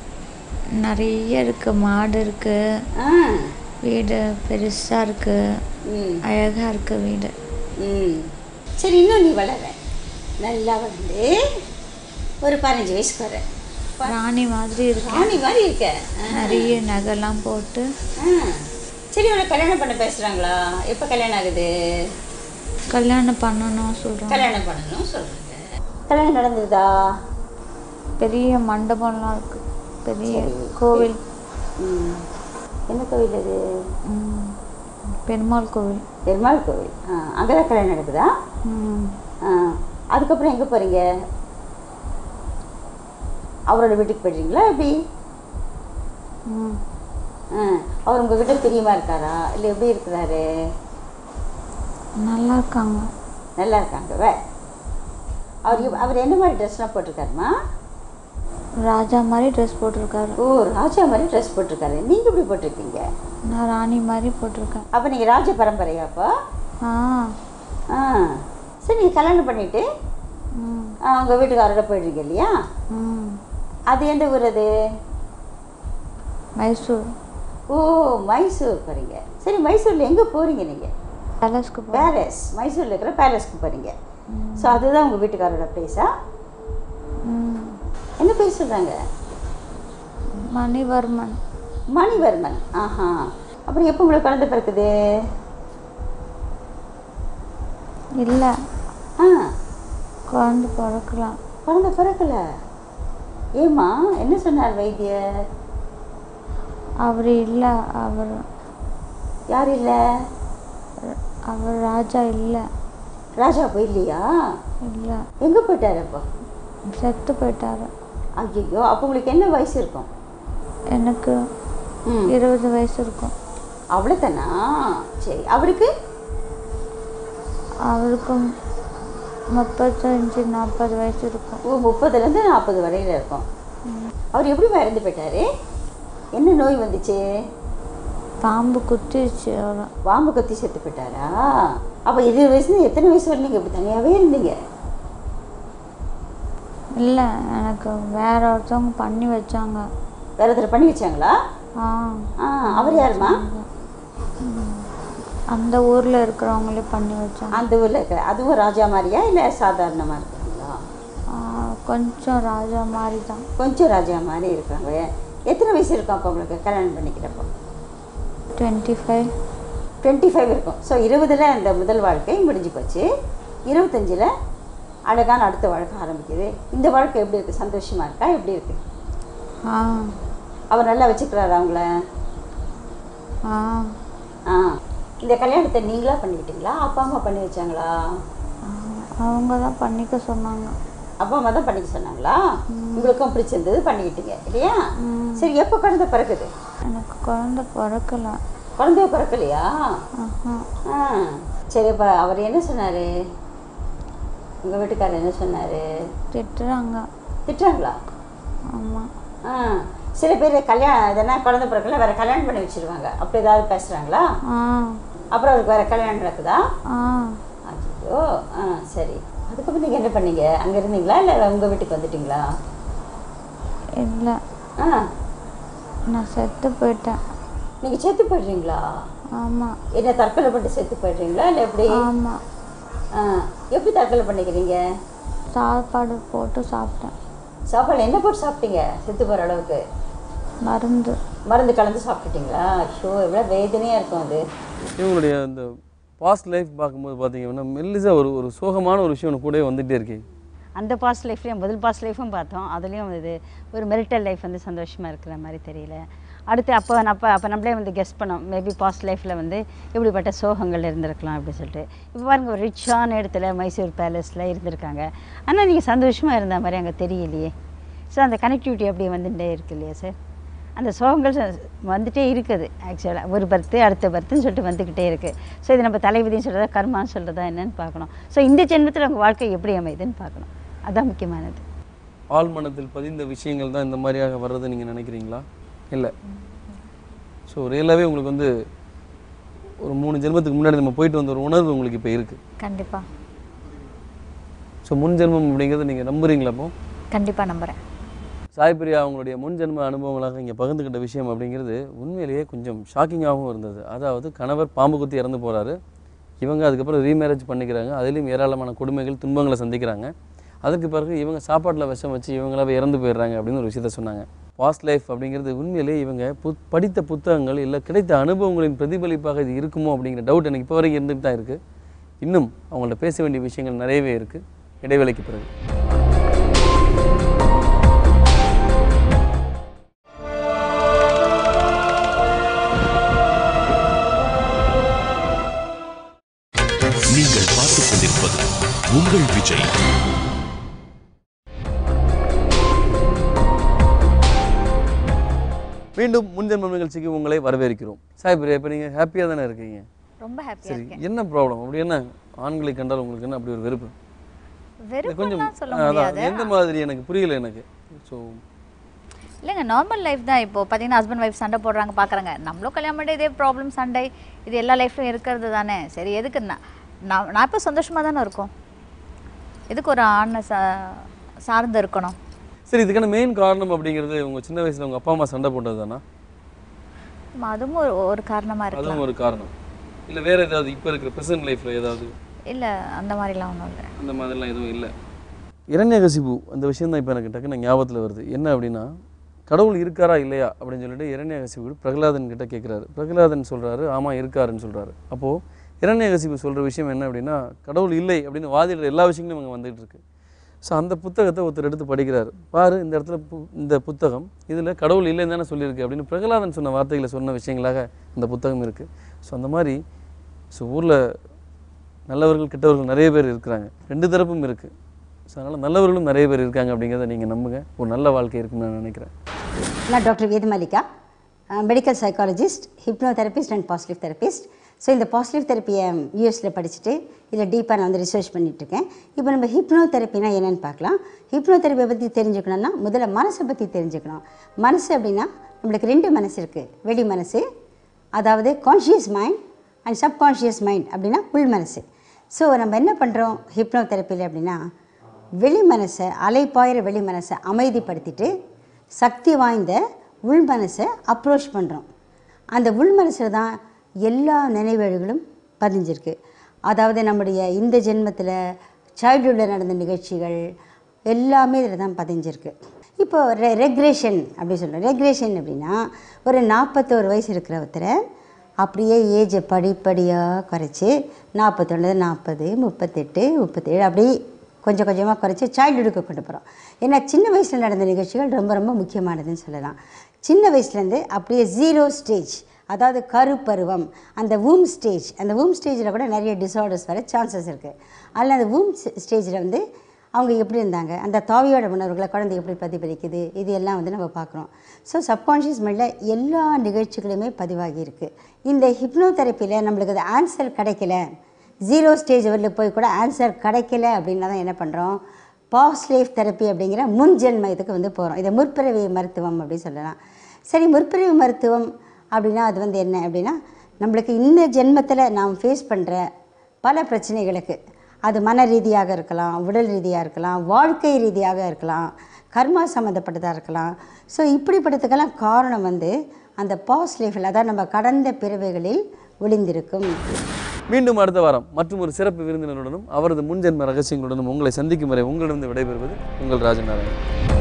நிறைய இருக்கு மாடு இருக்கு ஆ வீடு பெருசா இருக்கு ம் அழகா இருக்கு வீடு ம் சரி இன்னும் நீ வளர நல்லா வளர்ந்து ஒரு பதினஞ்சு வயசுக்கு வர ராணி மாதிரி இருக்கு ராணி மாதிரி இருக்க ஆ. நிறைய நகைலாம் போட்டு ஆ சரி உனக்கு கல்யாணம் பண்ண பேசுகிறாங்களா எப்போ கல்யாணம் ஆகுது கல்யாணம் பண்ணணும் சொல்றாங்க கல்யாணம் பண்ணணும் சொல்கிறாங்க கல்யாணம் நடந்ததா பெரிய மண்டபம்லாம் இருக்கு பெரிய கோவில் ம் என்ன கோவில் அது ம், பெருமாள் கோவில் பெருமாள் கோவில் ஆ அங்கே தான் கல்யாணம் நடக்குதா ம், ஆ அதுக்கப்புறம் எங்கே போகிறீங்க அவரோட வீட்டுக்கு போயிடுறீங்களா எப்படி ம். ஆ அவர் உங்ககிட்ட பிரியமா இருக்காரா இல்லை எப்படி இருக்கிறாரு நல்லா இருக்காங்க நல்லா இருக்காங்க வே அவர் எப்- அவர் என்ன மாதிரி ட்ரெஸ்லாம் போட்டிருக்காருமா ராஜா மாதிரி ட்ரெஸ் போட்டிருக்காரு ஓ ராஜா மாதிரி ட்ரெஸ் போட்டிருக்காரு நீங்கள் எப்படி போட்டிருக்கீங்க நான் ராணி மாதிரி போட்டிருக்கேன் அப்போ நீங்கள் ராஜ பரம்பரையா அப்போ ஆ ஆ சரி நீங்கள் கல்யாணம் பண்ணிவிட்டு ம் உங்கள் வீட்டுக்காரோட போயிடுறீங்க இல்லையா ம் அது எந்த ஊர் அது மைசூர் ஓ மைசூர் போகிறீங்க சரி மைசூரில் எங்கே போகிறீங்க நீங்கள் பேலஸ்க்கு போ பேலஸ் மைசூரில் இருக்கிற பேலஸ்க்கு போகிறீங்க ஸோ அதுதான் உங்கள் வீட்டுக்காரோட பிளேஸா ம் என்ன பேர் சொல்கிறாங்க மணிவர்மன் மணிவர்மன் ஆஹா அப்புறம் எப்போ உங்களுக்கு குழந்தை பிறக்குது இல்லை ஆ குழந்தை பிறக்கலாம் குழந்தை பிறக்கல ஏம்மா என்ன சொன்னார் வைத்தியர் அவர் இல்லை அவர் யார் இல்லை அவர் ராஜா இல்லை ராஜா போயில்லையா இல்லை எங்கே போயிட்டார் அப்போ செத்து போயிட்டாரு ஐயோ அப்போ உங்களுக்கு என்ன வயசு இருக்கும் எனக்கு ம் இருபது வயசு இருக்கும் அவ்வளோதானா சரி அவருக்கு அவருக்கும் முப்பத்தஞ்சு நாற்பது வயசு இருக்கும் ஓ முப்பதுலேருந்து நாற்பது வரையில் இருக்கும் அவர் எப்படி இறந்து போயிட்டாரு என்ன நோய் வந்துச்சு பாம்பு குத்திடுச்சு அவரை பாம்பு கத்தி செத்து போயிட்டாரா அப்போ இருபது வயசுல எத்தனை வயசு வரை நீங்கள் இப்படி தனியாகவே இருந்தீங்க இல்லை எனக்கு வேற ஒருத்தவங்க பண்ணி வச்சாங்க வேற ஒருத்தர் பண்ணி வச்சாங்களா ஆ ஆ அவர் யாருமா அந்த ஊரில் இருக்கிறவங்களே பண்ணி வச்சாங்க அந்த ஊரில் இருக்கிற அதுவும் ராஜா மாதிரியா இல்லை சாதாரணமாக இருக்கிறாங்களா ஆ, கொஞ்சம் ராஜா மாதிரி தான் கொஞ்சம் ராஜா மாதிரி இருக்காங்க எத்தனை வயசு இருக்கும் அப்போ உங்களுக்கு கல்யாணம் பண்ணிக்கிறப்போ டுவெண்ட்டி ஃபைவ் டுவெண்ட்டி ஃபைவ் இருக்கும் ஸோ இருபதில் அந்த முதல் வாழ்க்கை முடிஞ்சு போச்சு இருபத்தஞ்சில் அழகான அடுத்த வாழ்க்கை ஆரம்பிக்குது இந்த வாழ்க்கை எப்படி இருக்குது சந்தோஷமாக இருக்கா எப்படி இருக்குது ஆ அவர் நல்லா வச்சுக்கிறாரு அவங்கள ஆ ஆ இந்த கல்யாணத்தை நீங்களா பண்ணிக்கிட்டீங்களா அப்பா அம்மா பண்ணி வச்சாங்களா அவங்க தான் பண்ணிக்க சொன்னாங்க அப்பா அம்மா தான் பண்ணிக்க சொன்னாங்களா உங்களுக்கும் பிடிச்சிருந்தது பண்ணிக்கிட்டீங்க இல்லையா சரி எப்போ குழந்தை பிறக்குது எனக்கு குழந்த பிறக்கல குழந்தைய பிறக்கலையா ஆஹா. ஆ சரி இப்போ அவர் என்ன சொன்னார் உங்கள் வீட்டுக்காரர் என்ன சொன்னார் திட்டுறாங்க திட்டுறாங்களா ஆமாம் ஆ சில பேர் கல்யாணம் இதெல்லாம் குழந்தை பிறக்கல வேறு கல்யாணம் பண்ணி வச்சிருவாங்க அப்படி ஏதாவது பேசுகிறாங்களா ஆ அப்புறம் அவருக்கு வேறு கல்யாணம் நடக்குதா ஆ ஐயோ ஆ சரி அதுக்கப்புறம் நீங்கள் என்ன பண்ணீங்க அங்கே இருந்தீங்களா இல்லை உங்கள் வீட்டுக்கு வந்துட்டீங்களா இல்லை ஆ நான் செத்து போயிட்டேன் நீங்கள் செத்து போயிடுறீங்களா ஆமாம் என்ன தற்கொலை பண்ணிட்டு செத்து போயிடுறீங்களா இல்லை எப்படி ஆமாம் ஆ எப்படி தற்கொலை பண்ணிக்கிறீங்க சாப்பாடு போட்டு சாப்பிட்டேன் சாப்பாடு என்ன போட்டு சாப்பிட்டீங்க செத்து போகிற அளவுக்கு மருந்து மருந்து கலந்து சாப்பிட்டுட்டீங்களா ஷோ எவ்வளோ வேதனையாக இருக்கும் அது இவங்களுடைய அந்த பாஸ்ட் லைஃப் பார்க்கும்போது பார்த்தீங்கன்னா மெல்லிசாக ஒரு ஒரு சோகமான ஒரு விஷயம் ஒன்று கூடவே வந்துகிட்டே இருக்கு அந்த பாஸ்ட் லைஃப்லேயும் முதல் பாஸ்ட் லைஃப்பும் பார்த்தோம் அதுலேயும் இது ஒரு மெரிட்டல் லைஃப் வந்து சந்தோஷமாக இருக்கிற மாதிரி தெரியல அடுத்து அப்போ அப்போ அப்போ நம்மளே வந்து கெஸ் பண்ணோம் மேபி பாஸ்ட் லைஃப்பில் வந்து இப்படிப்பட்ட சோகங்கள் இருந்திருக்கலாம் அப்படின்னு சொல்லிட்டு இப்போ பாருங்க ஒரு ரிச்சான இடத்துல மைசூர் பேலஸில் இருந்திருக்காங்க ஆனால் நீங்கள் சந்தோஷமாக இருந்த மாதிரி அங்கே தெரியலையே ஸோ அந்த கனெக்டிவிட்டி அப்படியே வந்துட்டே இருக்கு இல்லையா சார் அந்த சோகங்கள் ச- வந்துட்டே இருக்குது ஆக்சுவலாக ஒரு பர்த்து அடுத்த பர்த்துன்னு சொல்லிட்டு வந்துக்கிட்டே இருக்குது ஸோ இது நம்ம தலைவிதின்னு சொல்கிறதா கர்மான்னு சொல்கிறதா என்னன்னு பார்க்கணும் ஸோ இந்த ஜென்மத்தில் உங்கள் வாழ்க்கை எப்படி அமையுதுன்னு பார்க்கணும் அதான் முக்கியமானது ஆள் மனத்தில் பதிந்த விஷயங்கள் தான் இந்த மாதிரியாக வர்றது நீங்கள் நினைக்கிறீங்களா இல்லை ஸோ ரியலாகவே உங்களுக்கு வந்து ஒரு மூணு ஜென்மத்துக்கு முன்னாடி நம்ம போயிட்டு வந்த ஒரு உணர்வு உங்களுக்கு இப்போ இருக்குது கண்டிப்பாக ஸோ முன் ஜென்மம் அப்படிங்கிறத நீங்கள் நம்புறீங்களா அப்போ கண்டிப்பாக நம்புகிறேன் சாய்பிரியா அவங்களுடைய முன் ஜென்ம அனுபவங்களாக இங்கே பகிர்ந்துக்கிட்ட விஷயம் அப்படிங்கிறது உண்மையிலேயே கொஞ்சம் ஷாக்கிங்காகவும் இருந்தது அதாவது கணவர் பாம்பு குத்தி இறந்து போகிறாரு இவங்க அதுக்கப்புறம் ரீமேரேஜ் பண்ணிக்கிறாங்க அதுலேயும் ஏராளமான கொடுமைகள் துன்பங்களை சந்திக்கிறாங்க அதுக்கு பிறகு இவங்க சாப்பாட்டில் விஷம் வச்சு இவங்களாவே இறந்து போயிடுறாங்க அப்படின்னு ஒரு விஷயத்த சொன்னாங்க பாஸ்ட் லைஃப் அப்படிங்கிறது உண்மையிலேயே இவங்க புத் படித்த புத்தகங்கள் இல்லை கிடைத்த அனுபவங்களின் பிரதிபலிப்பாக இது இருக்குமோ அப்படிங்கிற டவுட் எனக்கு இப்போ வரைக்கும் இருந்துட்டு தான் இருக்குது இன்னும் அவங்கள்ட்ட பேச வேண்டிய விஷயங்கள் நிறையவே இருக்குது இடைவேளைக்கு பிறகு நீங்கள் பார்த்துக் கொண்டிருப்பது உங்கள் விஜய் மீண்டும் முன்ஜென்ம நிகழ்ச்சிக்கு உங்களை வரவேற்கிறோம் சாய்பிரியா இப்போ நீங்கள் ஹாப்பியாக தானே இருக்கீங்க ரொம்ப ஹாப்பியாக சரி இருக்கேன் என்ன ப்ராப்ளம் அப்படி என்ன ஆண்களை கண்டால் உங்களுக்கு என்ன அப்படி ஒரு வெறுப்பு இது கொஞ்சம் வெறுப்புலாம் சொல்ல அதான், முடியாது எந்த மாதிரி எனக்கு புரியல எனக்கு ஸோ இல்லைங்க நார்மல் லைஃப் தான் இப்போ பார்த்தீங்கன்னா ஹஸ்பண்ட் ஒய்ஃப் சண்டை போடுறாங்க பார்க்குறாங்க நம்மளும் கல்யாணம் பண்ணி இதே ப்ராப்ளம் சண்டை இது எல்லா லைஃப்லையும் இருக்கிறது தானே சரி எதுக்கு நான் நான் நான் இப்போ சந்தோஷமாக தானே இருக்கோம் எதுக்கு ஒரு ஆணை சா சார்ந்து இருக்கணும் சரி இதுக்கான மெயின் காரணம் அப்படிங்கிறது உங்க சின்ன வயசுல உங்க அப்பா அம்மா சண்டை போட்டது தானா ஆமா, அதுவும் ஒரு ஒரு காரணமாக இருக்கலாம் அதுவும் ஒரு காரணம் இல்லை வேற ஏதாவது இப்போ இருக்கிற ப்ரெசன்ட் லைஃப்ல ஏதாவது இல்லை அந்த மாதிரிலாம் ஒன்றும் இல்லை அந்த மாதிரிலாம் எதுவும் இல்லை இரண்யகசிபு அந்த விஷயம் தான் இப்போ எனக்கு டக்குன்னு ஞாபகத்தில் வருது என்ன அப்படின்னா கடவுள் இருக்காரா இல்லையா அப்படின்னு சொல்லிட்டு இரண்யகசிபு பிரகலாதன் கிட்ட கேட்குறாரு பிரகலாதன் சொல்றாரு ஆமா இருக்காருன்னு சொல்றாரு அப்போ இரண்யகசிபு சொல்ற விஷயம் என்ன அப்படின்னா கடவுள் இல்லை அப்படின்னு வாதிடுற எல்லா விஷயங்களும் இவங்க வந்துகிட்டு இருக்கு ஸோ அந்த புத்தகத்தை ஒருத்தர் எடுத்து படிக்கிறாரு பாரு இந்த இடத்துல பு- இந்த புத்தகம் இதில் கடவுள் இல்லைன்னு தானே சொல்லியிருக்கு அப்படின்னு பிரகலாதன் சொன்ன வார்த்தைகளை சொன்ன விஷயங்களாக இந்த புத்தகம் இருக்குது ஸோ அந்த மாதிரி ஸோ ஊரில் நல்லவர்கள் கெட்டவர்கள் நிறைய பேர் இருக்கிறாங்க ரெண்டு தரப்பும் இருக்குது ஸோ அதனால் நல்லவர்களும் நிறைய பேர் இருக்காங்க அப்படிங்கிறத நீங்கள் நம்புங்க ஒரு நல்ல வாழ்க்கை இருக்குன்னு நான் நினைக்கிறேன் நான் doctor Vedamalika medical psychologist hypnotherapist and positive therapist so இந்த பாசிட்டிவ் தெரப்பியை யூஎஸில் படிச்சுட்டு இதில் டீப்பாக நான் வந்து ரிசர்ச் பண்ணிகிட்ருக்கேன் இப்போ நம்ம ஹிப்னோ தெரப்பினா என்னென்னு பார்க்கலாம் ஹிப்னோ தெரப்பியை பற்றி தெரிஞ்சுக்கணும்னா முதல்ல மனசை பற்றி தெரிஞ்சுக்கணும் மனசு அப்படின்னா நம்மளுக்கு ரெண்டு மனசு இருக்குது வெளி மனசு அதாவது conscious mind and subconscious mind அப்படின்னா உள் மனசு ஸோ நம்ம என்ன பண்ணுறோம் ஹிப்னோ தெரப்பியில் அப்படின்னா வெளி மனசை அலைப்பாயிற வெளி மனசை அமைதிப்படுத்திட்டு சக்தி வாய்ந்த உள் மனசை அப்ரோச் பண்ணுறோம் அந்த உள் மனசில் தான் எல்லா நினைவுகளும் பதிஞ்சிருக்கு அதாவது நம்முடைய இந்த ஜென்மத்தில் சைல்டுஹுட்டில் நடந்த நிகழ்ச்சிகள் எல்லாமே இதில் தான் பதிஞ்சிருக்கு இப்போ ரெ ரெக்ரேஷன் அப்படி சொல்கிறோம் ரெக்ரேஷன் அப்படின்னா ஒரு நாற்பத்தோரு வயசு இருக்கிற ஒருத்தரை அப்படியே ஏஜை படிப்படியாக குறைச்சி நாற்பத்தொன்று நாற்பது முப்பத்தெட்டு முப்பத்தேழு அப்படி கொஞ்சம் கொஞ்சமாக குறைச்சி சைல்டுஹுட்டுக்கு கொண்டு போகிறோம் ஏன்னா சின்ன வயசில் நடந்த நிகழ்ச்சிகள் ரொம்ப ரொம்ப முக்கியமானதுன்னு சொல்லலாம் சின்ன வயசுலேருந்து அப்படியே ஜீரோ ஸ்டேஜ் அதாவது கருப்பருவம் அந்த வூம் ஸ்டேஜ் அந்த வூம் ஸ்டேஜில் கூட நிறைய டிசார்டர்ஸ் வர சான்சஸ் இருக்குது அதில் அந்த வூம் ஸ்டேஜில் வந்து அவங்க எப்படி இருந்தாங்க அந்த தாவியோட உணர்வுகளை குழந்தை எப்படி பிரதிபலிக்குது இது எல்லாம் வந்து நம்ம பார்க்குறோம் ஸோ சப்கான்ஷியஸ் மைண்டில் எல்லா நிகழ்ச்சிகளுமே பதிவாகி இருக்குது இந்த ஹிப்னோ தெரப்பியில் நம்மளுக்கு அது ஆன்சர் கிடைக்கல ஜீரோ ஸ்டேஜ் வரல போய் கூட ஆன்சர் கிடைக்கல அப்படின்னா தான் என்ன பண்ணுறோம் பாஸ்ட் லைஃப் தெரப்பி அப்படிங்கிற முன்ஜென்ம இதுக்கு வந்து போகிறோம் இதை முற்பிறவி மருத்துவம் அப்படின்னு சொல்லலாம் சரி முற்பிறவி மருத்துவம் அப்படின்னா அது வந்து என்ன அப்படின்னா நம்மளுக்கு இந்த ஜென்மத்தில் நாம் ஃபேஸ் பண்ணுற பல பிரச்சனைகளுக்கு அது மன ரீதியாக இருக்கலாம் உடல் ரீதியாக இருக்கலாம் வாழ்க்கை ரீதியாக இருக்கலாம் கர்மா சம்மந்தப்பட்டதாக இருக்கலாம் ஸோ இப்படிப்பட்டதுக்கெல்லாம் காரணம் வந்து அந்த பாஸ்ட் லைஃப்பில் அதாவது நம்ம கடந்த பிறவைகளில் ஒளிந்திருக்கும் மீண்டும் அடுத்த வாரம் மற்றும் ஒரு சிறப்பு விருந்தினருடனும் அவரது முன்ஜென்ம ரகசியங்களுடனும் உங்களை சந்திக்கும் வரை உங்களிடம் விடைபெறுவது உங்கள் ராஜநாராயணன்